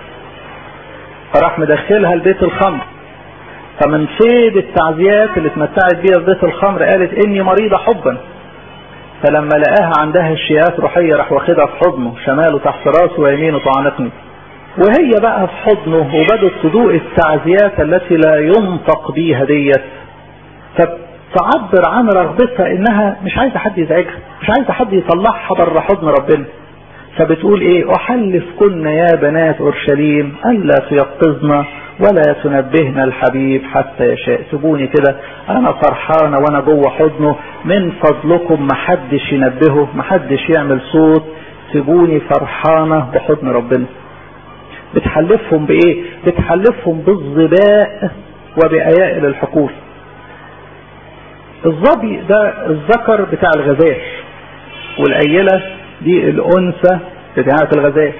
فراح مدخلها لبيت الخمر فمن صيد التعزيات اللي اتمتعت بيها في بيت الخمر قالت اني مريضه حبا فلما لقاها عندها الشيات روحيه راح واخدها في حضنه شماله تحت راسه ويمينه طعنتني وهي بقى في حضنه وبدت تدوق التعزيات التي لا ينطق بيها ديت تعبر عن رغبتها انها مش عايزه حد يزعجها مش عايزه حد يطلعها بره حضن ربنا فبتقول ايه احلف كن يا بنات اورشليم الا تيقظنا ولا تنبهنا الحبيب حتى يشاء سيبوني كده انا فرحانه وانا جوه حضنه من فضلكم محدش ينبهه محدش يعمل صوت سيبوني فرحانه بحضن ربنا بتحلفهم بايه بتحلفهم بالظباء وبايائل الحقول الظبي ده الذكر بتاع الغزال والأيلة دي الأنثى بتاعة الغزال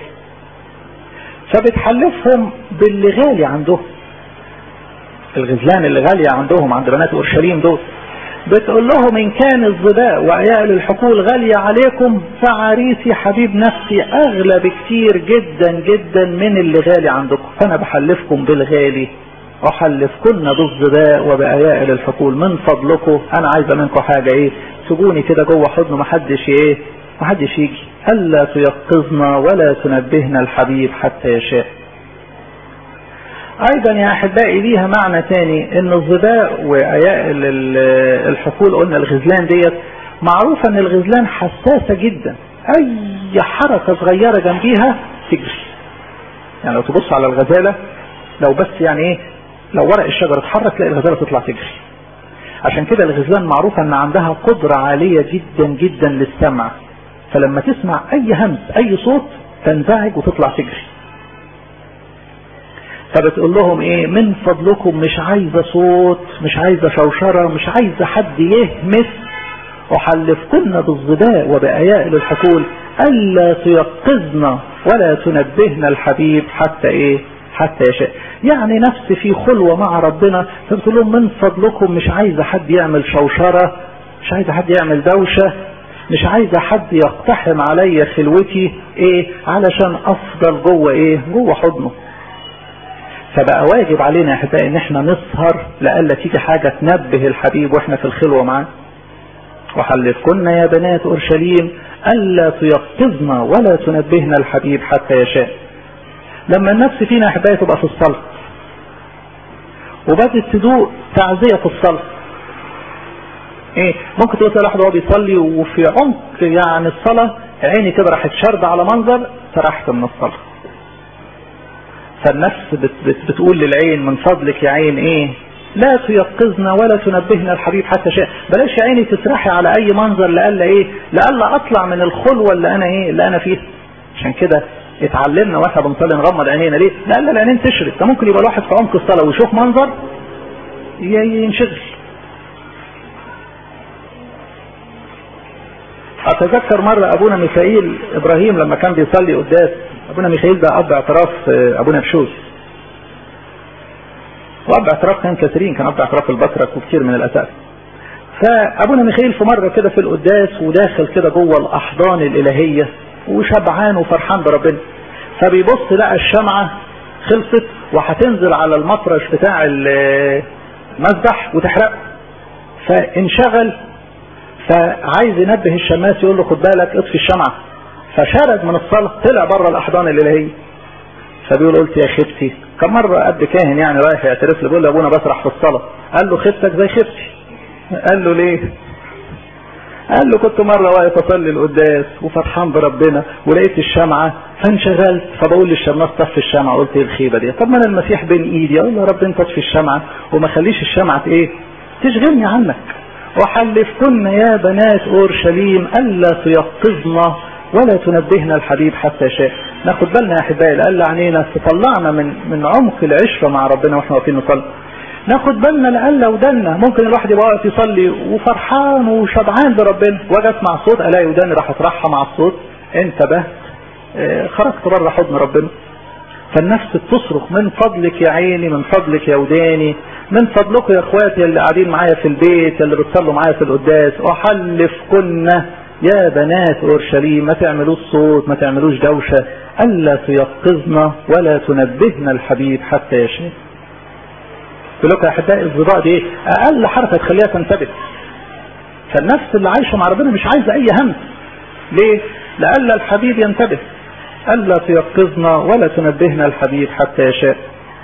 فبتحلفهم باللي غالي عندهم الغزلان اللي غالية عندهم عند بنات أورشليم دول بتقول لهم إن كان الظباء وعيال الحقول غالية عليكم فعريسي حبيب نفسي أغلى بكتير جدا جدا من اللي غالي عندكم فأنا بحلفكم بالغالي أحلفكن بالظباء وبأيائل الحقول من فضلكم أنا عايزة منكم حاجة إيه سيبوني كده جوه حضن محدش إيه محدش يجي ألا تيقظنا ولا تنبهنا الحبيب حتى يشاء ايضا يا احبائي ليها معنى تاني ان الظباء وايائل الحقول قلنا الغزلان ديت معروفة ان الغزلان حساسة جدا اي حركة صغيرة جنبيها تجري يعني لو تبص على الغزالة لو بس يعني ايه لو ورق الشجرة اتحرك تلاقي الغزالة تطلع تجري عشان كده الغزلان معروفة ان عندها قدرة عالية جدا جدا للسمع فلما تسمع اي همس اي صوت تنزعج وتطلع تجري فبتقول لهم ايه من فضلكم مش عايزة صوت مش عايزة شوشرة مش عايزة حد يهمس احلفكن بالظباء وبأيائل الحقول الا تيقظنا ولا تنبهنا الحبيب حتى ايه حتى يشاء يعني نفس في خلوة مع ربنا فبتقول لهم من فضلكم مش عايزة حد يعمل شوشرة مش عايزة حد يعمل دوشة مش عايزة حد يقتحم عليا خلوتي ايه علشان افضل جوه ايه جوه حضنه فبقى واجب علينا يا احبائي ان احنا نسهر لألا تيجي حاجة تنبه الحبيب واحنا في الخلوة معاه وحلفكن يا بنات اورشليم الا تيقظنا ولا تنبهنا الحبيب حتى يشاء لما النفس فينا يا احبائي تبقى في الصلاة وبدت تدوق تعزية في الصلاة ايه ممكن تقول الواحد وهو بيصلي وفي عمق يعني الصلاة عيني كده راحت شارده على منظر سرحت من الصلاه فالنفس بت بت بتقول للعين من فضلك يا عين ايه لا تيقظنا ولا تنبهنا الحبيب حتى شيء بلاش يا عيني تسرحي على اي منظر لألا ايه لألا اطلع من الخلوة اللي انا ايه اللي انا فيها عشان كده اتعلمنا واحنا بنصلي نغمض عينينا ليه لألا العينين تشرب ده ممكن يبقى الواحد في عمق الصلاة ويشوف منظر ينشغل اتذكر مرة ابونا ميخائيل ابراهيم لما كان بيصلي قداس ابونا ميخائيل ده اب اعتراف ابونا بشوز واب اعتراف كان كثيرين كان اب اعتراف البطرك وكثير من الاساس فابونا ميخائيل في مرة كده في القداس وداخل كده جوه الاحضان الالهية وشبعان وفرحان بربنا فبيبص لقى الشمعة خلصت وهتنزل على المفرش بتاع المذبح وتحرقه فانشغل فعايز ينبه الشماس يقول له خد بالك اطفي الشمعة فشرد من الصلاة طلع بره الأحضان الإلهية فبيقول قلت يا خبتي كم مرة قد كاهن يعني رايح يعترف له بيقول له ابونا بسرح في الصلاة قال له خبتك زي خبتي قال له ليه قال له كنت مرة واقف اصلي القداس وفرحان بربنا ولقيت الشمعة فانشغلت فبقول للشماس طفي الشمعة قلت ايه الخيبة دي طب ما انا المسيح بين ايدي اقول له يا رب انت اطفي الشمعة وما خليش الشمعة ايه تشغلني عنك وحلفكن يا بنات اورشليم الا تيقظنا ولا تنبهنا الحبيب حتى شاء ناخد بالنا يا احبائي لألا عنينا تطلعنا من من عمق العشره مع ربنا واحنا واقفين نصلي ناخد بالنا لألا ودنا ممكن الواحد يبقى واقف يصلي وفرحان وشبعان بربنا واجي اسمع صوت الاقي وداني راح اترحى مع الصوت انتبهت اه خرجت بره حضن ربنا فالنفس بتصرخ من فضلك يا عيني من فضلك يا وداني من فضلكم يا اخواتي اللي قاعدين معايا في البيت اللي بتصلوا معايا في القداس احلفكن يا بنات اورشليم ما تعملوش صوت ما تعملوش دوشه الا تيقظنا ولا تنبهنا الحبيب حتى يشاء يقول لكم يا احبائي الظباء دي ايه اقل حركه تخليها تنتبه فالنفس اللي عايشه مع ربنا مش عايزه اي همس ليه لألا الحبيب ينتبه ألا تيقظنا ولا تنبهنا الحبيب حتى يشاء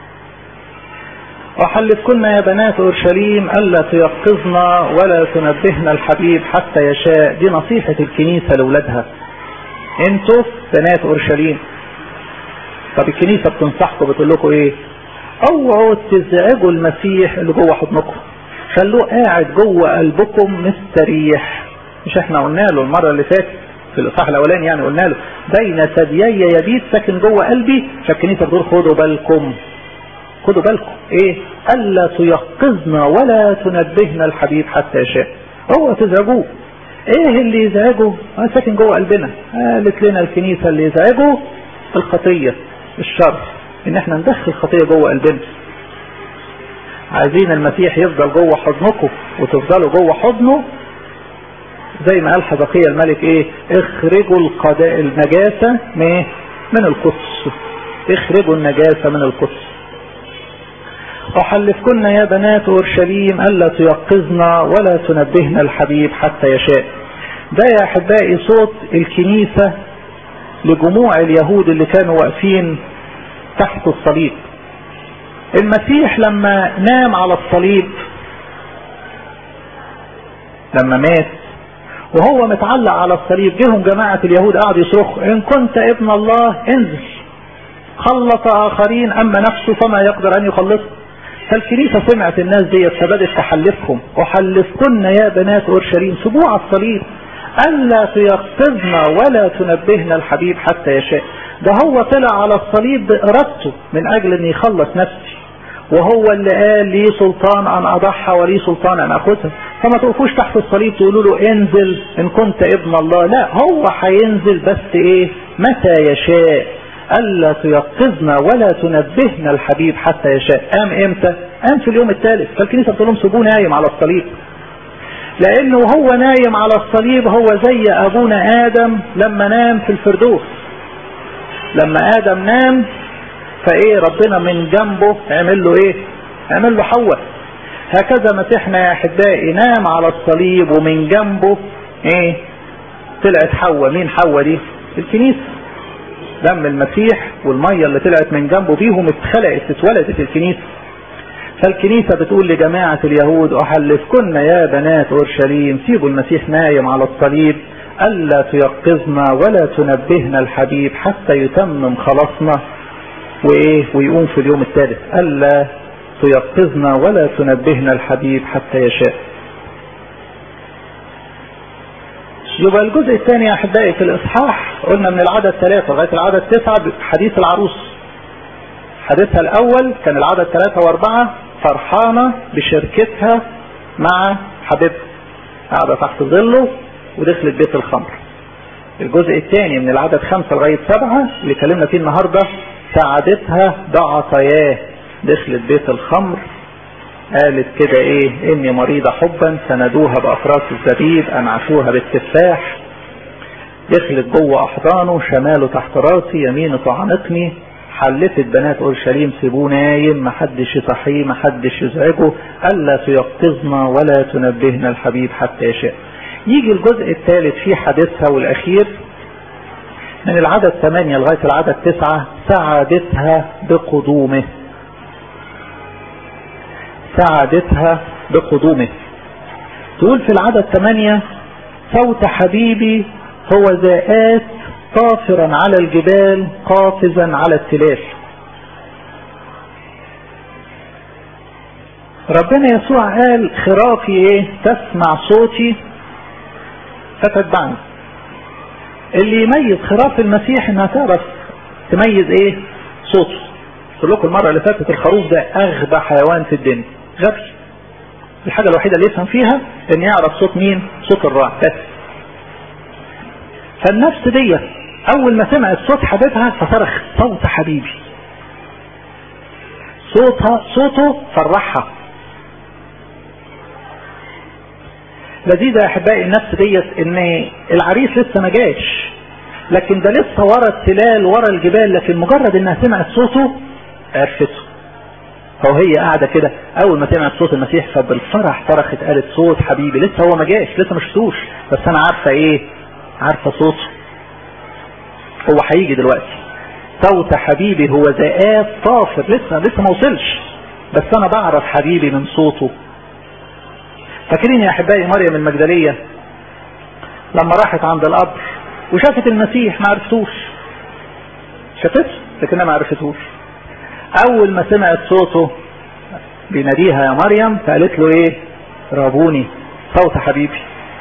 وحلفكن يا بنات أورشليم ألا تيقظنا ولا تنبهنا الحبيب حتى يشاء دي نصيحة الكنيسة لأولادها انتوا بنات أورشليم طب الكنيسة بتنصحكم بتقول لكم ايه اوعوا تزعجوا المسيح اللي جوه حضنكم خلوه قاعد جوه قلبكم مستريح مش احنا قلنا له المرة اللي فاتت في الاصحاح الاولاني يعني قلنا له بين ثديي يبيت ساكن جوه قلبي فالكنيسه بتقول خدوا بالكم خدوا بالكم ايه الا تيقظنا ولا تنبهنا الحبيب حتى يشاء هو تزعجوه ايه اللي يزعجه اه ساكن جوه قلبنا قالت لنا الكنيسة اللي يزعجه الخطية الشر ان احنا ندخل خطية جوه قلبنا عايزين المسيح يفضل جوه حضنكم وتفضلوا جوه حضنه زي ما قال حزقية الملك ايه اخرجوا القضاء النجاسة من من القدس اخرجوا النجاسة من القدس أحلفكن يا بنات أورشليم ألا تيقظنا ولا تنبهنا الحبيب حتى يشاء ده يا أحبائي صوت الكنيسة لجموع اليهود اللي كانوا واقفين تحت الصليب المسيح لما نام على الصليب لما مات وهو متعلق على الصليب جيهم جماعة اليهود قعدوا يصرخوا إن كنت ابن الله انزل خلص آخرين أما نفسه فما يقدر أن يخلصه فالكنيسة سمعت الناس دي فبدت تحلفهم أحلفكن يا بنات أورشليم سبوع على الصليب ألا تيقظنا ولا تنبهنا الحبيب حتى يشاء ده هو طلع على الصليب بإرادته من أجل أن يخلص نفسي وهو اللي قال لي سلطان أن أضحى ولي سلطان أن أخذها فما توقفوش تحت الصليب تقولوا له انزل إن كنت ابن الله لا هو هينزل بس إيه متى يشاء ألا تيقظنا ولا تنبهنا الحبيب حتى يشاء قام امتى قام في اليوم الثالث فالكنيسة بتقول لهم سيبوه نايم على الصليب لانه هو نايم على الصليب هو زي ابونا ادم لما نام في الفردوس لما ادم نام فايه ربنا من جنبه عمل له ايه عمل له حواء هكذا مسيحنا يا احبائي نام على الصليب ومن جنبه ايه طلعت حواء مين حواء دي الكنيسه دم المسيح والمية اللي طلعت من جنبه بيهم اتخلقت اتولدت الكنيسة فالكنيسة بتقول لجماعة اليهود أحلفكن يا بنات أورشليم سيبوا المسيح نايم على الصليب ألا تيقظنا ولا تنبهنا الحبيب حتى يتمم خلاصنا وإيه ويقوم في اليوم الثالث ألا تيقظنا ولا تنبهنا الحبيب حتى يشاء يبقى الجزء الثاني يا احبائي في الاصحاح قلنا من العدد ثلاثة لغاية العدد تسعة حديث العروس حديثها الاول كان العدد ثلاثة واربعة فرحانة بشركتها مع حبيبها قاعدة تحت ظله ودخلت بيت الخمر الجزء الثاني من العدد خمسة لغاية سبعة اللي كلمنا فيه النهاردة سعادتها بعطاياه دخلت بيت الخمر قالت كده ايه اني مريضة حبا سندوها بافراس الزبيب انعشوها بالتفاح دخلت جوه احضانه شماله تحت راسي يمينه طعنتني حلفت بنات اورشليم سيبوه نايم محدش يصحيه محدش يزعجه الا تيقظنا ولا تنبهنا الحبيب حتى يشاء يجي الجزء الثالث في حديثها والاخير من العدد 8 لغاية العدد 9 سعادتها بقدومه سعادتها بقدومه تقول في العدد 8 صوت حبيبي هو ذات طافرا على الجبال قافزا على التلال ربنا يسوع قال خرافي ايه تسمع صوتي فتتبعني اللي يميز خراف المسيح انها تعرف تميز ايه صوته قلت لكم المرة اللي فاتت الخروف ده اغبى حيوان في الدنيا غبي الحاجة الوحيدة اللي يفهم فيها ان يعرف صوت مين صوت الراعي بس فالنفس دي اول ما سمعت صوت حبيبها فصرخ صوت حبيبي صوتها صوته فرحها لذيذة يا احبائي النفس ديت ان العريس لسه ما جاش لكن ده لسه ورا التلال ورا الجبال لكن مجرد انها سمعت صوته عرفته فهو هي قاعدة كده اول ما سمعت صوت المسيح فبالفرح صرخت قالت صوت حبيبي لسه هو ما جاش لسه ما شفتوش بس انا عارفة ايه عارفة صوته هو هيجي دلوقتي صوت حبيبي هو ذئاب طافر لسه لسه ما وصلش بس انا بعرف حبيبي من صوته فاكرين يا احبائي مريم المجدلية لما راحت عند القبر وشافت المسيح ما عرفتوش شافته لكنها ما عرفتوش اول ما سمعت صوته بيناديها يا مريم فقالت له ايه رابوني صوت حبيبي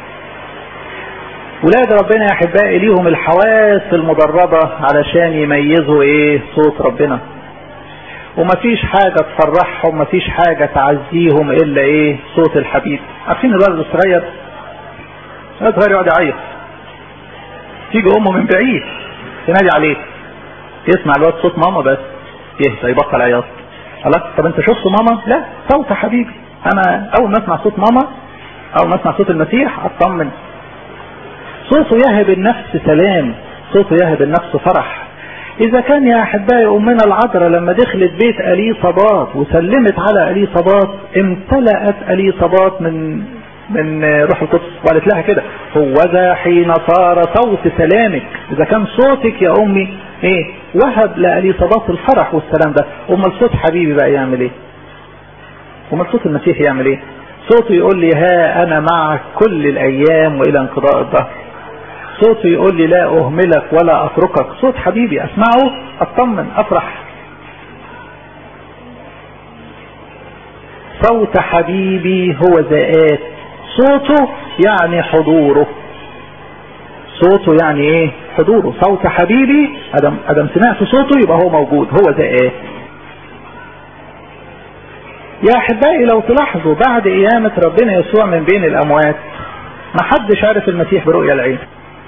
ولاد ربنا يا احبائي ليهم الحواس المدربة علشان يميزوا ايه صوت ربنا ومفيش حاجة تفرحهم مفيش حاجة تعزيهم الا ايه صوت الحبيب عارفين الولد الصغير صغير يقعد يعيط تيجي امه من بعيد تنادي عليه يسمع الواد صوت ماما بس يهدى يبطل عياط خلاص طب انت شفت ماما لا صوت حبيبي انا اول ما اسمع صوت ماما اول ما اسمع صوت المسيح اطمن صوته يهب النفس سلام صوته يهب النفس فرح اذا كان يا احبائي امنا العذراء لما دخلت بيت اليصابات وسلمت على اليصابات امتلأت اليصابات من من روح القدس وقالت لها كده هو ذا حين صار صوت سلامك اذا كان صوتك يا امي ايه وهب لاليصابات الفرح والسلام ده امال صوت حبيبي بقى يعمل ايه امال صوت المسيح يعمل ايه صوته يقول لي ها انا معك كل الايام والى انقضاء الظهر صوته يقول لي لا اهملك ولا اتركك صوت حبيبي اسمعه اطمن افرح صوت حبيبي هو ذات صوته يعني حضوره صوته يعني ايه حضوره صوت حبيبي ادم ادم سمعت صوته يبقى هو موجود هو ده ايه يا احبائي لو تلاحظوا بعد قيامة ربنا يسوع من بين الاموات ما حدش عارف المسيح برؤية العين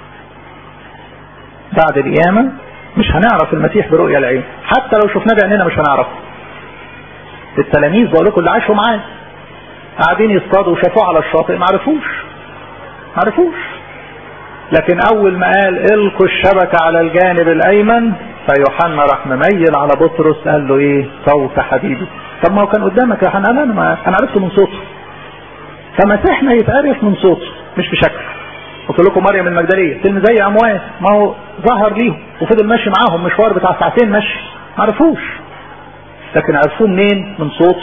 بعد القيامة مش هنعرف المسيح برؤية العين حتى لو شفناه بعيننا مش هنعرفه التلاميذ بقول لكم اللي عاشوا معاه قاعدين يصطادوا وشافوه على الشاطئ ما عرفوش ما عرفوش لكن اول ما قال القوا الشبكة على الجانب الايمن فيوحنا راح مميل على بطرس قال له ايه صوت حبيبي طب ما هو كان قدامك يا حنا انا ما انا عرفته من صوته فمسيحنا يتعرف من صوته مش بشكل قلت لكم مريم المجدليه تلميذ زي اموات ما هو ظهر ليهم وفضل ماشي معاهم مشوار بتاع ساعتين مشي ما عرفوش لكن عرفوه منين من صوته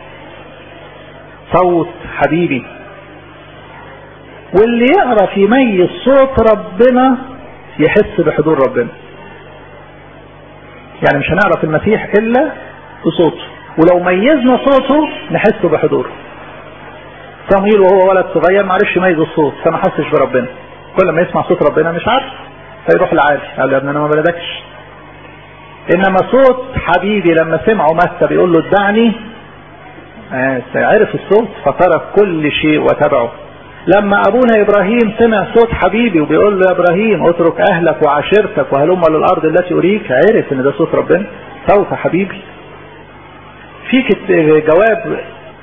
صوت حبيبي واللي يعرف يميز صوت ربنا يحس بحضور ربنا يعني مش هنعرف المسيح الا بصوته ولو ميزنا صوته نحس بحضوره صمويل وهو ولد صغير ما عرفش يميز الصوت فما حسش بربنا كل ما يسمع صوت ربنا مش عارف فيروح العالي قال له يا ابني انا ما بلدكش انما صوت حبيبي لما سمعه متى بيقول له ادعني عرف الصوت فترك كل شيء وتبعه لما ابونا ابراهيم سمع صوت حبيبي وبيقول له يا ابراهيم اترك اهلك وعشيرتك وهلم للارض التي اريك عرف ان ده صوت ربنا صوت حبيبي في جواب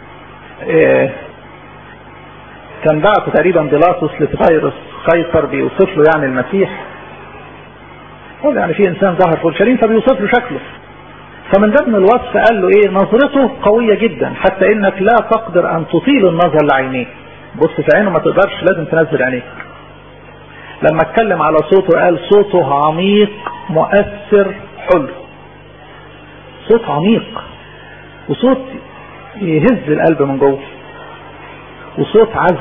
كان بعته تقريبا بيلاطس لتيرس قيصر بيوصف له يعني المسيح قال يعني في انسان ظهر في اورشليم فبيوصف له شكله فمن ضمن الوصف قال له ايه نظرته قوية جدا حتى انك لا تقدر ان تطيل النظر لعينيه بص في عينه ما تقدرش لازم تنزل عينيك لما اتكلم على صوته قال صوته عميق مؤثر حلو صوت عميق وصوت يهز القلب من جوه وصوت عذب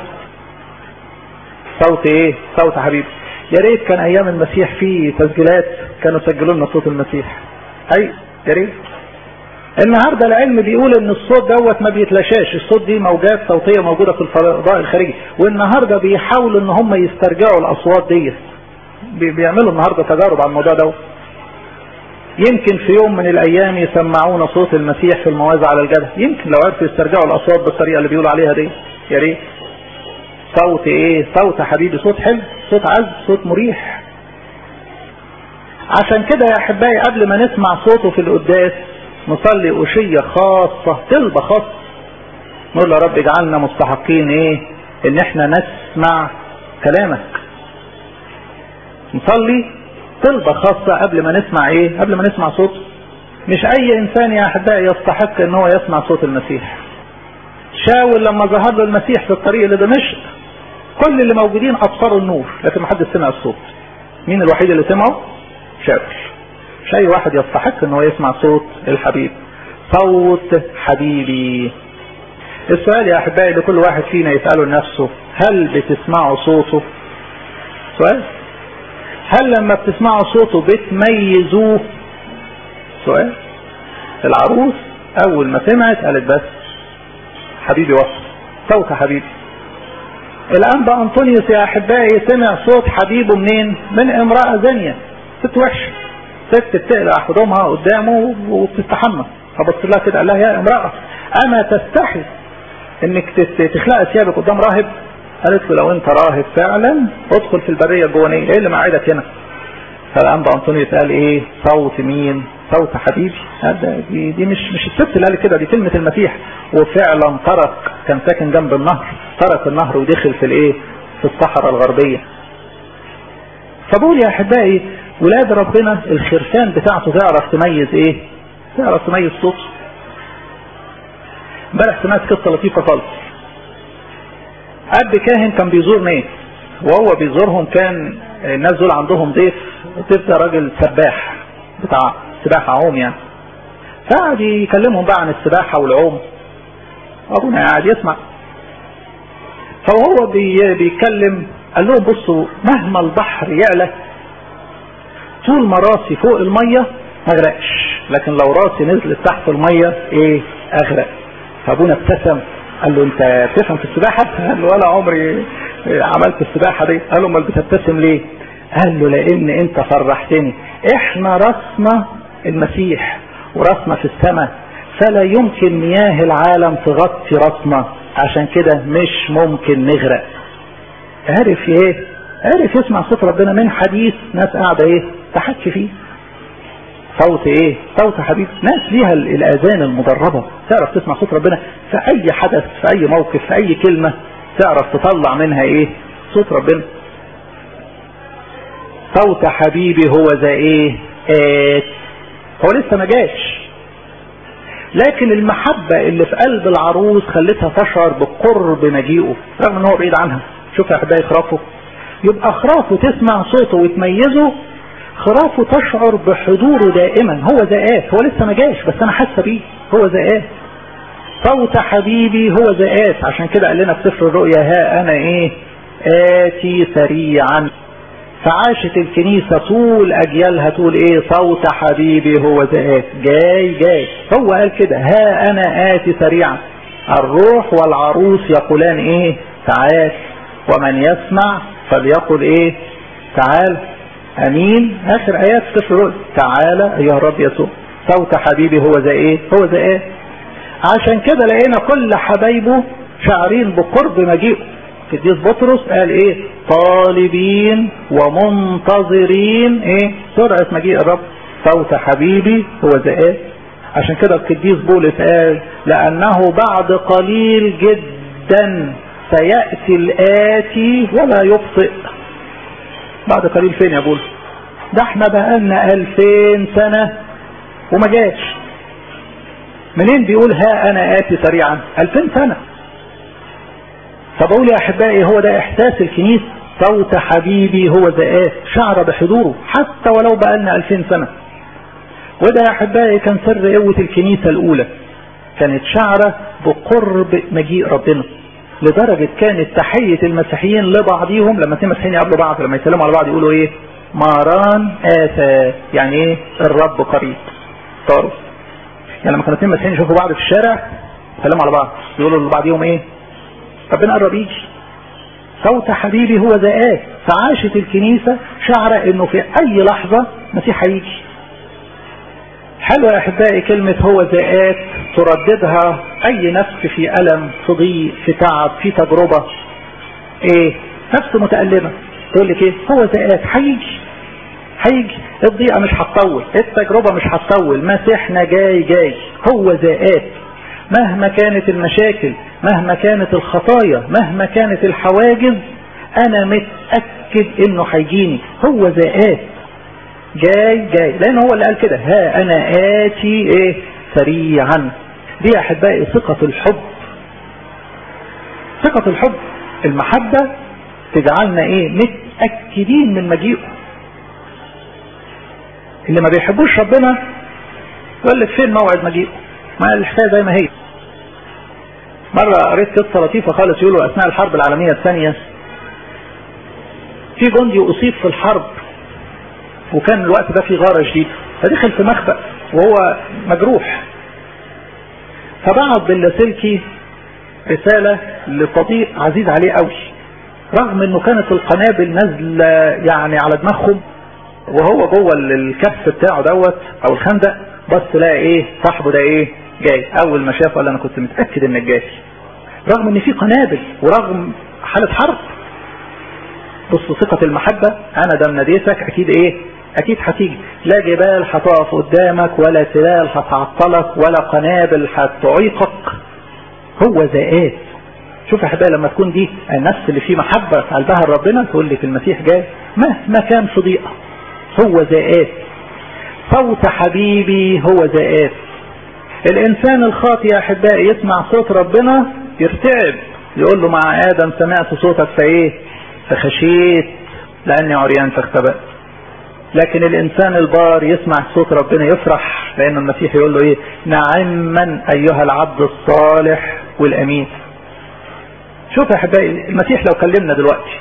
صوت ايه صوت حبيبي يا ريت كان ايام المسيح في تسجيلات كانوا سجلوا لنا صوت المسيح اي يا ريت النهارده العلم بيقول ان الصوت دوت ما بيتلاشاش الصوت دي موجات صوتيه موجوده في الفضاء الخارجي والنهارده بيحاولوا ان هم يسترجعوا الاصوات ديت بيعملوا النهارده تجارب على الموضوع دوت يمكن في يوم من الايام يسمعونا صوت المسيح في الموازة على الجبل يمكن لو عرفوا يسترجعوا الاصوات بالطريقه اللي بيقولوا عليها دي يا ريت صوت ايه صوت حبيبي صوت حلو صوت عذب صوت مريح عشان كده يا احبائي قبل ما نسمع صوته في القداس نصلي أشية خاصة طلبة خاصة نقول يا رب اجعلنا مستحقين ايه ان احنا نسمع كلامك نصلي طلبة خاصة قبل ما نسمع ايه قبل ما نسمع صوته مش اي انسان يا احبائي يستحق ان هو يسمع صوت المسيح شاول لما ظهر له المسيح في الطريق لدمشق كل اللي موجودين ابصروا النور لكن ما حدش سمع الصوت مين الوحيد اللي سمعه شاول مش اي واحد يستحق ان هو يسمع صوت الحبيب صوت حبيبي السؤال يا احبائي لكل واحد فينا يسأله لنفسه هل بتسمعوا صوته سؤال هل لما بتسمعوا صوته بتميزوه سؤال العروس اول ما سمعت قالت بس حبيبي وصل صوت حبيبي الان بقى انطونيوس يا احبائي سمع صوت حبيبه منين من امرأة زانية ست وحشة ست بتقلع هدومها قدامه وبتستحمى فبص لها كده قال لها يا امرأة اما تستحي انك تخلق ثيابك قدام راهب قالت له لو انت راهب فعلا ادخل في البريه الجوانيه ايه اللي معادك هنا فالانبا انطونيوس قال ايه صوت مين صوت حبيبي هذا دي, دي مش مش الست اللي قال كده دي كلمه المسيح وفعلا ترك كان ساكن جنب النهر ترك النهر ودخل في الايه في الصحراء الغربيه فبقول يا احبائي ولاد ربنا الخرفان بتاعته تعرف تميز ايه تعرف تميز صوته امبارح سمعت قصه لطيفه خالص اب كاهن كان بيزور ناس وهو بيزورهم كان الناس دول عندهم ضيف الضيف ده راجل سباح بتاع سباحه عوم يعني فقعد يكلمهم بقى عن السباحه والعوم ابونا قاعد يسمع فهو بي بيتكلم قال لهم بصوا مهما البحر يعلى طول ما راسي فوق الميه ما اغرقش لكن لو راسي نزلت تحت الميه ايه اغرق فابونا ابتسم قال له انت بتفهم في السباحه؟ قال له ولا عمري عملت السباحه دي قال له امال بتبتسم ليه؟ قال له لان انت فرحتني احنا راسنا المسيح وراسنا في السماء فلا يمكن مياه العالم تغطي راسنا عشان كده مش ممكن نغرق عرف ايه عرف يسمع صوت ربنا من حديث ناس قاعده ايه تحكي فيه صوت ايه صوت حبيب ناس ليها الاذان المدربه تعرف تسمع صوت ربنا في اي حدث في اي موقف في اي كلمه تعرف تطلع منها ايه صوت ربنا صوت حبيبي هو ذا ايه آت هو لسه ما جاش لكن المحبة اللي في قلب العروس خلتها تشعر بقرب مجيئه رغم ان هو بعيد عنها شوف يا احبائي خرافه يبقى خرافه تسمع صوته وتميزه خرافه تشعر بحضوره دائما هو ذات هو لسه ما جاش بس انا حاسه بيه هو ذات صوت حبيبي هو ذات عشان كده قال لنا في سفر الرؤيا ها انا ايه اتي سريعا فعاشت الكنيسة طول أجيالها تقول إيه صوت حبيبي هو ذات جاي جاي هو قال كده ها أنا آتي سريعا الروح والعروس يقولان إيه تعال ومن يسمع فليقل إيه تعال أمين آخر آيات سفر الرؤيا تعالى أيها الرب يسوع صوت حبيبي هو ذا إيه هو ذا إيه عشان كده لقينا كل حبايبه شاعرين بقرب مجيئه القديس بطرس قال ايه طالبين ومنتظرين ايه سرعة مجيء الرب صوت حبيبي هو ذا عشان كده القديس بولس قال لانه بعد قليل جدا سيأتي الآتي ولا يبطئ بعد قليل فين يا بولس ده احنا بقالنا الفين سنة وما جاش منين بيقول ها انا آتي سريعا الفين سنة فبقول يا احبائي هو ده احساس الكنيسة صوت حبيبي هو ذات شعر بحضوره حتى ولو بقالنا الفين سنة وده يا احبائي كان سر قوة الكنيسة الاولى كانت شعرة بقرب مجيء ربنا لدرجة كانت تحية المسيحيين لبعضهم لما اثنين مسيحيين يقابلوا بعض لما يسلموا على بعض يقولوا ايه ماران آتا يعني ايه الرب قريب طاروا يعني لما كانوا اثنين مسيحيين يشوفوا بعض في الشارع يسلموا على بعض يقولوا لبعضهم ايه ربنا قرب يجي صوت حبيبي هو ذات فعاشت الكنيسة شعر انه في اي لحظة مسيح هيجي حلوة يا احبائي كلمة هو ذات ترددها اي نفس في الم في ضيق في تعب في تجربة ايه نفس متألمة تقول لك ايه هو ذات هيجي هيجي الضيقة مش هتطول التجربة مش هتطول مسيحنا جاي جاي هو ذات مهما كانت المشاكل مهما كانت الخطايا مهما كانت الحواجز انا متأكد انه هيجيني هو ذات جاي جاي لان هو اللي قال كده ها انا اتي ايه سريعا دي يا احبائي ثقة الحب ثقة الحب المحبة تجعلنا ايه متأكدين من مجيئه اللي ما بيحبوش ربنا يقول لك فين موعد مجيئه ما الحكايه زي ما هي مرة قريت قصة لطيفة خالص يقولوا أثناء الحرب العالمية الثانية في جندي أصيب في الحرب وكان الوقت ده في غارة جديدة فدخل في مخبأ وهو مجروح فبعت باللاسلكي رسالة لصديق عزيز عليه قوي رغم انه كانت القنابل نازلة يعني على دماغهم وهو جوه الكف بتاعه دوت او الخندق بس لقى ايه صاحبه ده ايه جاي اول ما شافه قال انا كنت متاكد انك جاي رغم ان في قنابل ورغم حالة حرب بص ثقة المحبة انا دام ناديتك اكيد ايه اكيد هتيجي لا جبال هتقف قدامك ولا تلال هتعطلك ولا قنابل هتعيقك هو ذات شوف يا حبايبي لما تكون دي النفس اللي فيه محبة في قلبها لربنا تقول لك المسيح جاي مهما كان في ضيقة هو ذات صوت حبيبي هو ذات الانسان الخاطئ يا احبائي يسمع صوت ربنا يرتعب يقول له مع ادم سمعت صوتك فايه فخشيت لاني عريان فاختبأت لكن الانسان البار يسمع صوت ربنا يفرح لان المسيح يقول له ايه نعما ايها العبد الصالح والامين شوف يا احبائي المسيح لو كلمنا دلوقتي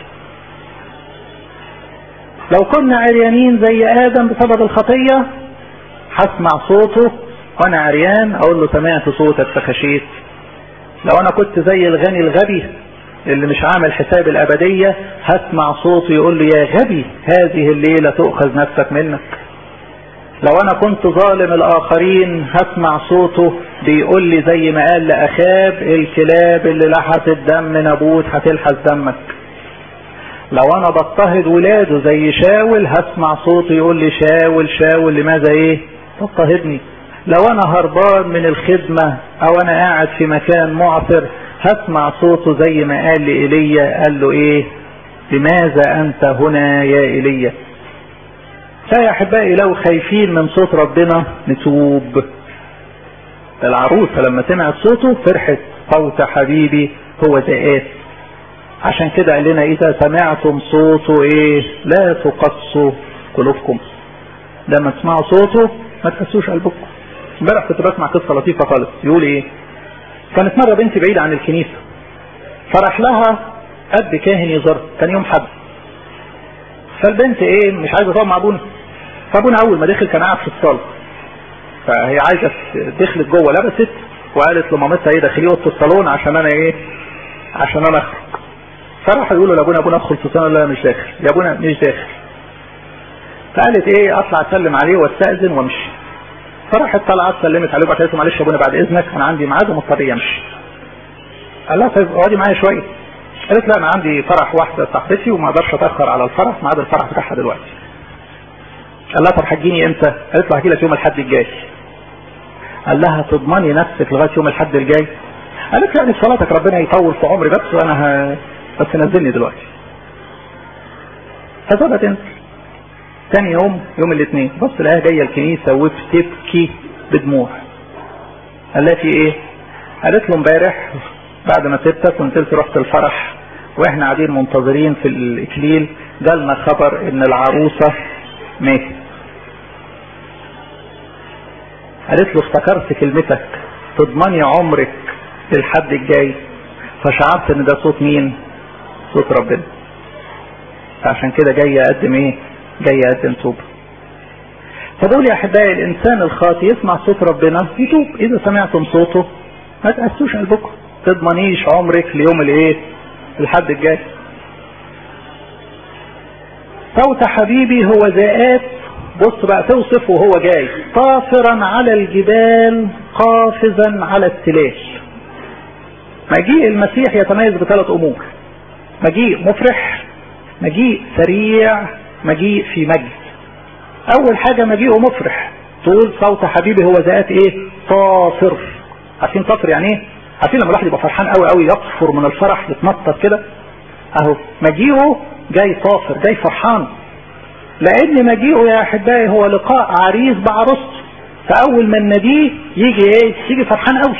لو كنا عريانين زي ادم بسبب الخطية هسمع صوته وانا عريان اقول له سمعت صوتك فخشيت لو انا كنت زي الغني الغبي اللي مش عامل حساب الابدية هسمع صوته يقول لي يا غبي هذه الليلة تؤخذ نفسك منك لو انا كنت ظالم الاخرين هسمع صوته بيقول لي زي ما قال لاخاب الكلاب اللي لحست دم نابوت هتلحس دمك لو انا بضطهد ولاده زي شاول هسمع صوته يقول لي شاول شاول لماذا ايه تضطهدني لو انا هربان من الخدمة او انا قاعد في مكان معثر هسمع صوته زي ما قال لإيليا قال له ايه لماذا انت هنا يا ايليا فيا احبائي لو خايفين من صوت ربنا نتوب العروسة لما سمعت صوته فرحت صوت حبيبي هو ذات عشان كده قال لنا اذا سمعتم صوته ايه لا تقصوا قلوبكم لما تسمعوا صوته ما تقسوش قلبكم امبارح كنت بسمع قصه لطيفه خالص يقول ايه كانت مره بنتي بعيده عن الكنيسه فرح لها قد كاهن يزور كان يوم حد فالبنت ايه مش عايزه تقعد مع ابونا فابونا اول ما دخل كان قاعد في الصاله فهي عايزه دخلت جوه لبست وقالت لمامتها ايه دخليه اوضه الصالون عشان انا ايه عشان انا اخرج فراح يقولوا لابونا ابونا ادخل في الصالون لا مش داخل يا ابونا مش داخل فقالت ايه اطلع اسلم عليه واستاذن وامشي فراحت طلعت سلمت عليه وبعد قالت معلش يا ابونا بعد اذنك انا عندي ميعاد ومضطر امشي قال لها طيب اقعدي معايا شويه قالت لا انا عندي فرح واحده صاحبتي وما اقدرش اتاخر على الفرح ميعاد الفرح بتاعها دلوقتي قال لها طب هتجيني امتى قالت له هجي لك يوم الاحد الجاي قال لها تضمني نفسك لغايه يوم الاحد الجاي قالت له يعني صلاتك ربنا يطول في عمري بس وانا ه... بس نزلني دلوقتي فسابها تنزل تاني يوم يوم الاثنين بص لها جايه الكنيسه وبتبكي بدموع قال لها في ايه قالت له امبارح بعد ما سبتك ونزلت رحت الفرح واحنا قاعدين منتظرين في الاكليل جالنا خبر ان العروسه ماتت قالت له افتكرت كلمتك تضمني عمرك للحد الجاي فشعرت ان ده صوت مين صوت ربنا فعشان كده جاي اقدم ايه جاي اقدم توبه فدول يا احبائي الانسان الخاطئ يسمع صوت ربنا يتوب اذا سمعتم صوته ما تقسوش قلبكم تضمنيش عمرك ليوم الايه الحد الجاي صوت حبيبي هو ذات بص بقى توصف وهو جاي طافرا على الجبال قافزا على التلال مجيء المسيح يتميز بثلاث امور مجيء مفرح مجيء سريع مجيء في مجد اول حاجة مجيئه مفرح تقول صوت حبيبي هو ذات ايه طافر عارفين طافر يعني ايه عارفين لما الواحد يبقى فرحان قوي قوي يطفر من الفرح يتنطط كده اهو مجيئه جاي طافر جاي فرحان لان مجيئه يا احبائي هو لقاء عريس بعروسته فاول ما النبي يجي ايه يجي فرحان قوي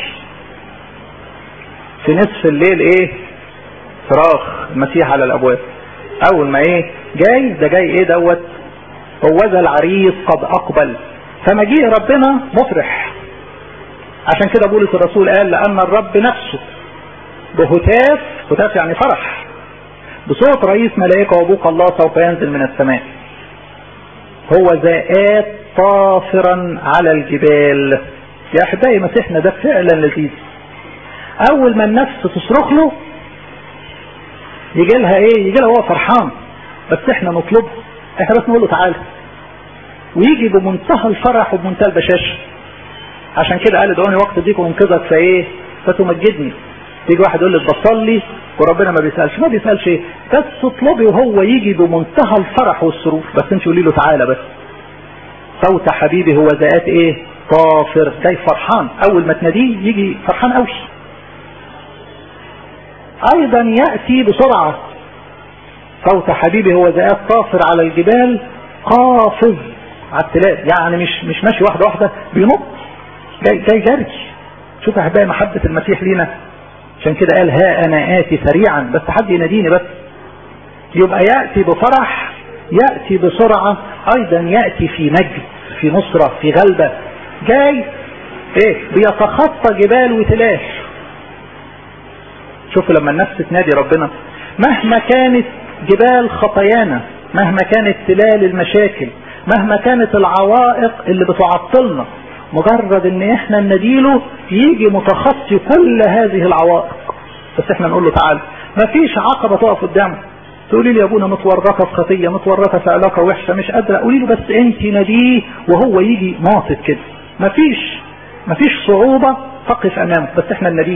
في نصف الليل ايه صراخ المسيح على الابواب اول ما ايه جاي ده جاي ايه دوت هو ذا العريس قد اقبل فمجيء ربنا مفرح عشان كده بولس الرسول قال لان الرب نفسه بهتاف هتاف يعني فرح بصوت رئيس ملائكة وابوك الله سوف ينزل من السماء هو ذات طافرا على الجبال يا احبائي مسيحنا ده فعلا لذيذ اول ما النفس تصرخ له يجي لها ايه يجي لها هو فرحان بس احنا نطلبه احنا بس نقول له تعالى ويجي بمنتهى الفرح وبمنتهى البشاشه عشان كده قال ادعوني وقت ضيق وانقذك فايه فتمجدني يجي واحد يقول لك بصلي وربنا ما بيسالش ما بيسالش ايه بس اطلبي وهو يجي بمنتهى الفرح والسرور بس انت قولي له تعالى بس صوت حبيبي هو ذات ايه طافر جاي فرحان اول ما تناديه يجي فرحان قوي ايضا ياتي بسرعه صوت حبيبي هو ذات طافر على الجبال قافز على التلال يعني مش مش ماشي واحده واحده بينط جاي جاي جري شوف احبائي محبه المسيح لينا عشان كده قال ها انا اتي سريعا بس حد يناديني بس يبقى ياتي بفرح ياتي بسرعه ايضا ياتي في مجد في نصره في غلبه جاي ايه بيتخطى جبال وتلال شوفوا لما النفس تنادي ربنا مهما كانت جبال خطايانا مهما كانت تلال المشاكل مهما كانت العوائق اللي بتعطلنا مجرد ان احنا نديله يجي متخطي كل هذه العوائق بس احنا نقول له تعالى مفيش عقبة تقف قدامه تقولي لي يا ابونا متورطة في خطية متورطة في علاقة وحشة مش قادرة قولي له بس انت ناديه وهو يجي ناطط كده مفيش مفيش صعوبة تقف امامه بس احنا ناديه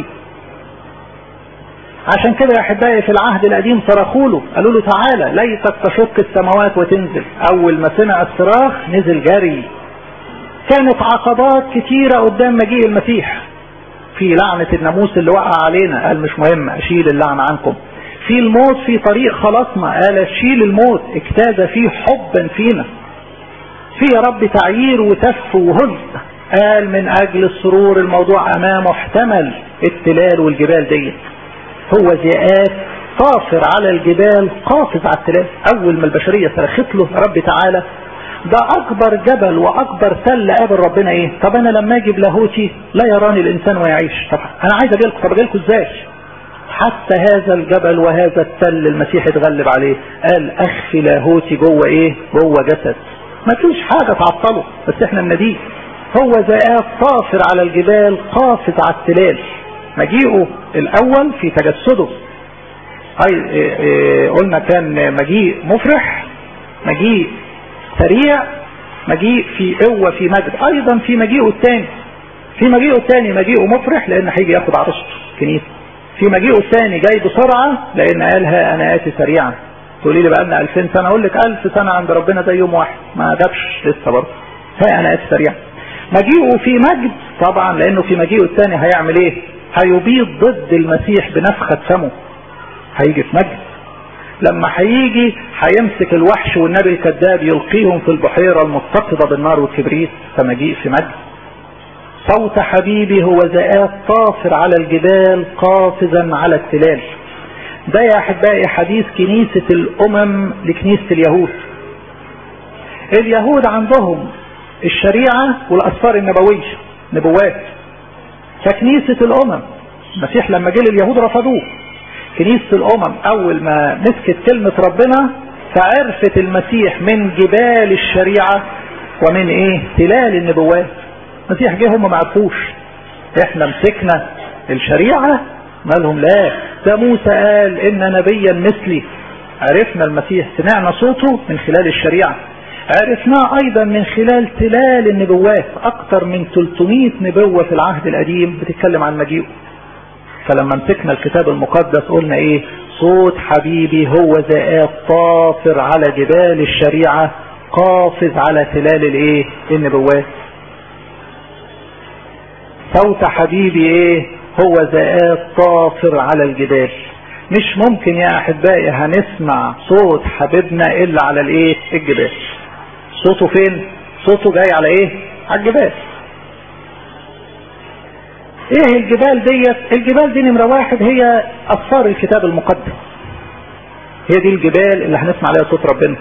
عشان كده يا احبائي في العهد القديم صرخوا له قالوا له تعالى ليتك تشق السماوات وتنزل اول ما سمع الصراخ نزل جري كانت عقبات كتيرة قدام مجيء المسيح في لعنة الناموس اللي وقع علينا قال مش مهم اشيل اللعنة عنكم في الموت في طريق خلاصنا قال اشيل الموت اجتاز فيه حبا فينا في يا رب تعيير وتف وهز قال من اجل السرور الموضوع امامه احتمل التلال والجبال ديت هو ذئاب طافر على الجبال قافز على التلال اول ما البشرية صرخت له رب تعالى ده اكبر جبل واكبر تل قابل ربنا ايه طب انا لما اجي بلاهوتي لا يراني الانسان ويعيش طب انا عايز اجيلكم طب اجيلكم ازاي حتى هذا الجبل وهذا التل المسيح اتغلب عليه قال اخفي لاهوتي جوه ايه جوه جسد ما فيش حاجة تعطله بس احنا النديه هو ذئاب طافر على الجبال قافز على التلال مجيئه الاول في تجسده اي ايه ايه قلنا كان مجيء مفرح مجيء سريع مجيء في قوة في مجد ايضا في مجيئه الثاني في مجيئه الثاني مجيئه مفرح لان هيجي ياخد عرشه كنيسة في مجيئه الثاني جاي بسرعة لان قالها انا اتي سريعا تقولي لي بقى لنا 2000 سنة اقول لك 1000 سنة عند ربنا زي يوم واحد ما جابش لسه برضه ها انا اتي سريعا مجيئه في مجد طبعا لانه في مجيئه الثاني هيعمل ايه هيبيض ضد المسيح بنفخة فمه هيجي في مجد لما هيجي هيمسك الوحش والنبي الكذاب يلقيهم في البحيرة المتقدة بالنار والكبريت فمجيء في مجد صوت حبيبي هو ذئاب طافر على الجبال قافزا على التلال ده يا احبائي حديث كنيسة الامم لكنيسة اليهود اليهود عندهم الشريعة والاسفار النبوية نبوات فكنيسة الامم المسيح لما جه اليهود رفضوه كنيسة الامم اول ما مسكت كلمة ربنا فعرفت المسيح من جبال الشريعة ومن ايه تلال النبوات المسيح جه هم ما عرفوش احنا مسكنا الشريعة مالهم لا ده موسى قال ان نبيا مثلي عرفنا المسيح سمعنا صوته من خلال الشريعة عرفناه ايضا من خلال تلال النبوات اكثر من 300 نبوة في العهد القديم بتتكلم عن مجيئه فلما مسكنا الكتاب المقدس قلنا ايه صوت حبيبي هو ذئاب طافر على جبال الشريعة قافز على تلال الايه النبوات صوت حبيبي ايه هو ذئاب طافر على الجبال مش ممكن يا احبائي هنسمع صوت حبيبنا الا على الايه الجبال صوته فين صوته جاي على ايه على الجبال ايه الجبال ديت الجبال دي نمرة واحد هي اسفار الكتاب المقدس هي دي الجبال اللي هنسمع عليها صوت ربنا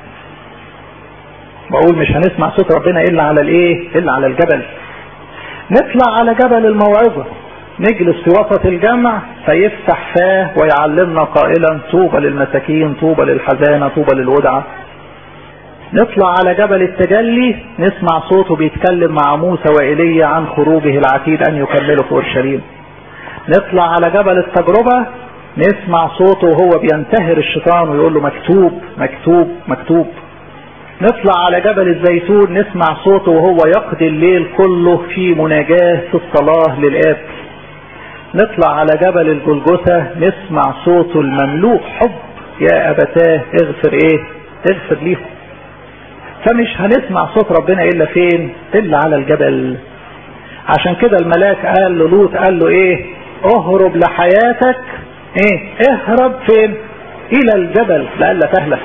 بقول مش هنسمع صوت ربنا الا على الايه الا على الجبل نطلع على جبل الموعظة نجلس في وسط الجمع فيفتح فاه ويعلمنا قائلا طوبى للمساكين طوبى للحزانة طوبى للودعة نطلع على جبل التجلي نسمع صوته بيتكلم مع موسى وإيليا عن خروجه العتيد أن يكملوا في أورشليم نطلع على جبل التجربة نسمع صوته وهو بينتهر الشيطان ويقول له مكتوب مكتوب مكتوب نطلع على جبل الزيتون نسمع صوته وهو يقضي الليل كله في مناجاة في الصلاة للآب نطلع على جبل الجلجثة نسمع صوته المملوء حب يا أبتاه اغفر ايه اغفر ليهم فمش هنسمع صوت ربنا الا فين الا على الجبل عشان كده الملاك قال له لوط قال له ايه اهرب لحياتك ايه اهرب فين الى الجبل لألا تهلك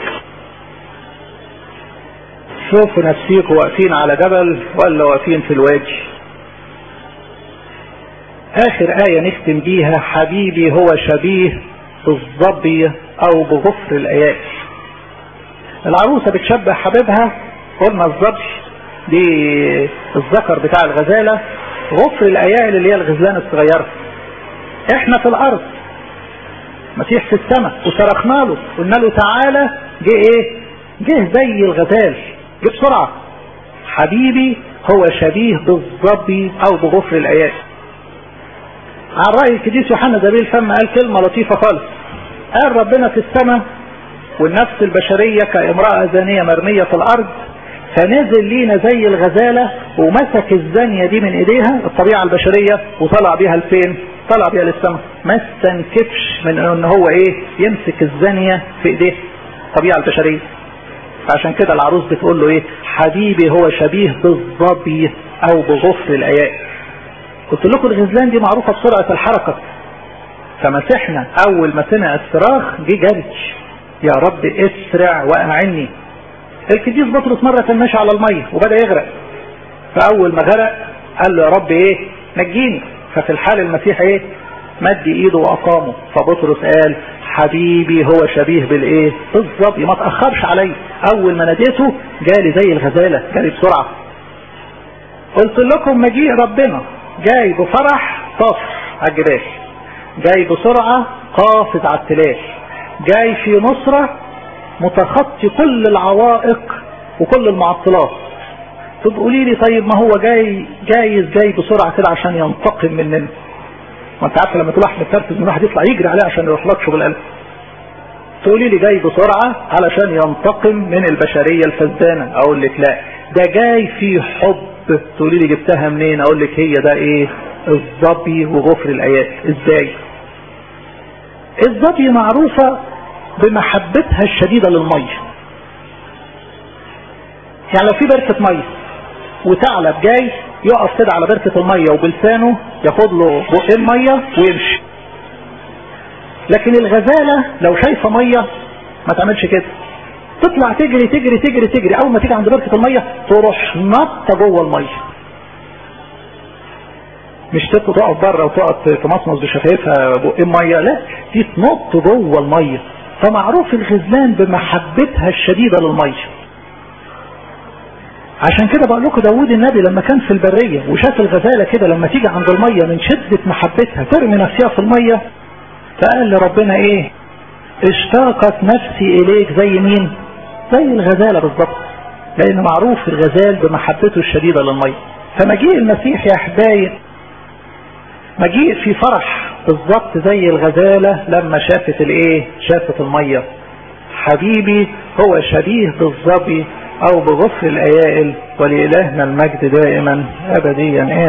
شوفوا نفسيكم واقفين على جبل ولا واقفين في الوادي اخر آية نختم بيها حبيبي هو شبيه بالظبي او بغفر الايات العروسة بتشبه حبيبها قلنا الظبي دي الذكر بتاع الغزالة غفر الايال اللي هي الغزلان الصغيرة احنا في الارض مسيح في السماء وصرخنا له قلنا له تعالى جه ايه جه زي الغزال جه بسرعة حبيبي هو شبيه بالظبي او بغفر الايات عن رأي القديس يوحنا زبيل فم قال كلمة لطيفة خالص قال ربنا في السماء والنفس البشرية كامرأة زانية مرمية في الأرض فنزل لينا زي الغزالة ومسك الزانية دي من ايديها الطبيعة البشرية وطلع بيها لفين طلع بيها للسماء ما استنكفش من ان هو ايه يمسك الزانية في ايديه الطبيعة البشرية عشان كده العروس بتقول له ايه حبيبي هو شبيه بالظبي او بغفر الايات قلت لكم الغزلان دي معروفة بسرعة الحركة فمسحنا اول ما سمع الصراخ جه جري يا رب اسرع واعني القديس بطرس مرة كان ماشي على المية وبدأ يغرق فاول ما غرق قال له يا رب ايه نجيني ففي الحال المسيح ايه مد ايده واقامه فبطرس قال حبيبي هو شبيه بالايه بالظبط ما تاخرش علي اول ما ناديته جالي زي الغزاله جالي بسرعه قلت لكم مجيء ربنا جاي بفرح طاف على الجبال جاي بسرعه قافز على التلال جاي في نصره متخطي كل العوائق وكل المعطلات طب قولي لي طيب ما هو جاي جايز جاي بسرعه كده عشان ينتقم مننا ما انت عارف لما تروح متركز من واحد يطلع يجري عليه عشان يروح لطشه بالقلب تقولي لي جاي بسرعة علشان ينتقم من البشرية الفزدانة اقول لك لا ده جاي في حب تقولي لي جبتها منين اقول لك هي ده ايه الظبي وغفر الايات ازاي الظبي معروفة بمحبتها الشديدة للمية يعني لو في بركة مية وثعلب جاي يقف كده على بركة المية وبلسانه ياخد له بقين مية ويمشي لكن الغزالة لو شايفة مية ما تعملش كده تطلع تجري تجري تجري تجري اول ما تيجي عند بركة المية تروح نطة جوه المية مش تقف بره وتقف تمصمص بشفايفها بقين مية لا دي تنط جوه المية فمعروف الغزلان بمحبتها الشديدة للمية عشان كده بقول لكم داوود النبي لما كان في البرية وشاف الغزالة كده لما تيجي عند المية من شدة محبتها ترمي نفسها في المية فقال لربنا ايه اشتاقت نفسي اليك زي مين زي الغزالة بالظبط لان معروف الغزال بمحبته الشديدة للمية فمجيء المسيح يا احبايب مجيء في فرح بالظبط زي الغزالة لما شافت الايه شافت المية حبيبي هو شبيه بالظبي او بغفر الايائل ولإلهنا المجد دائما ابديا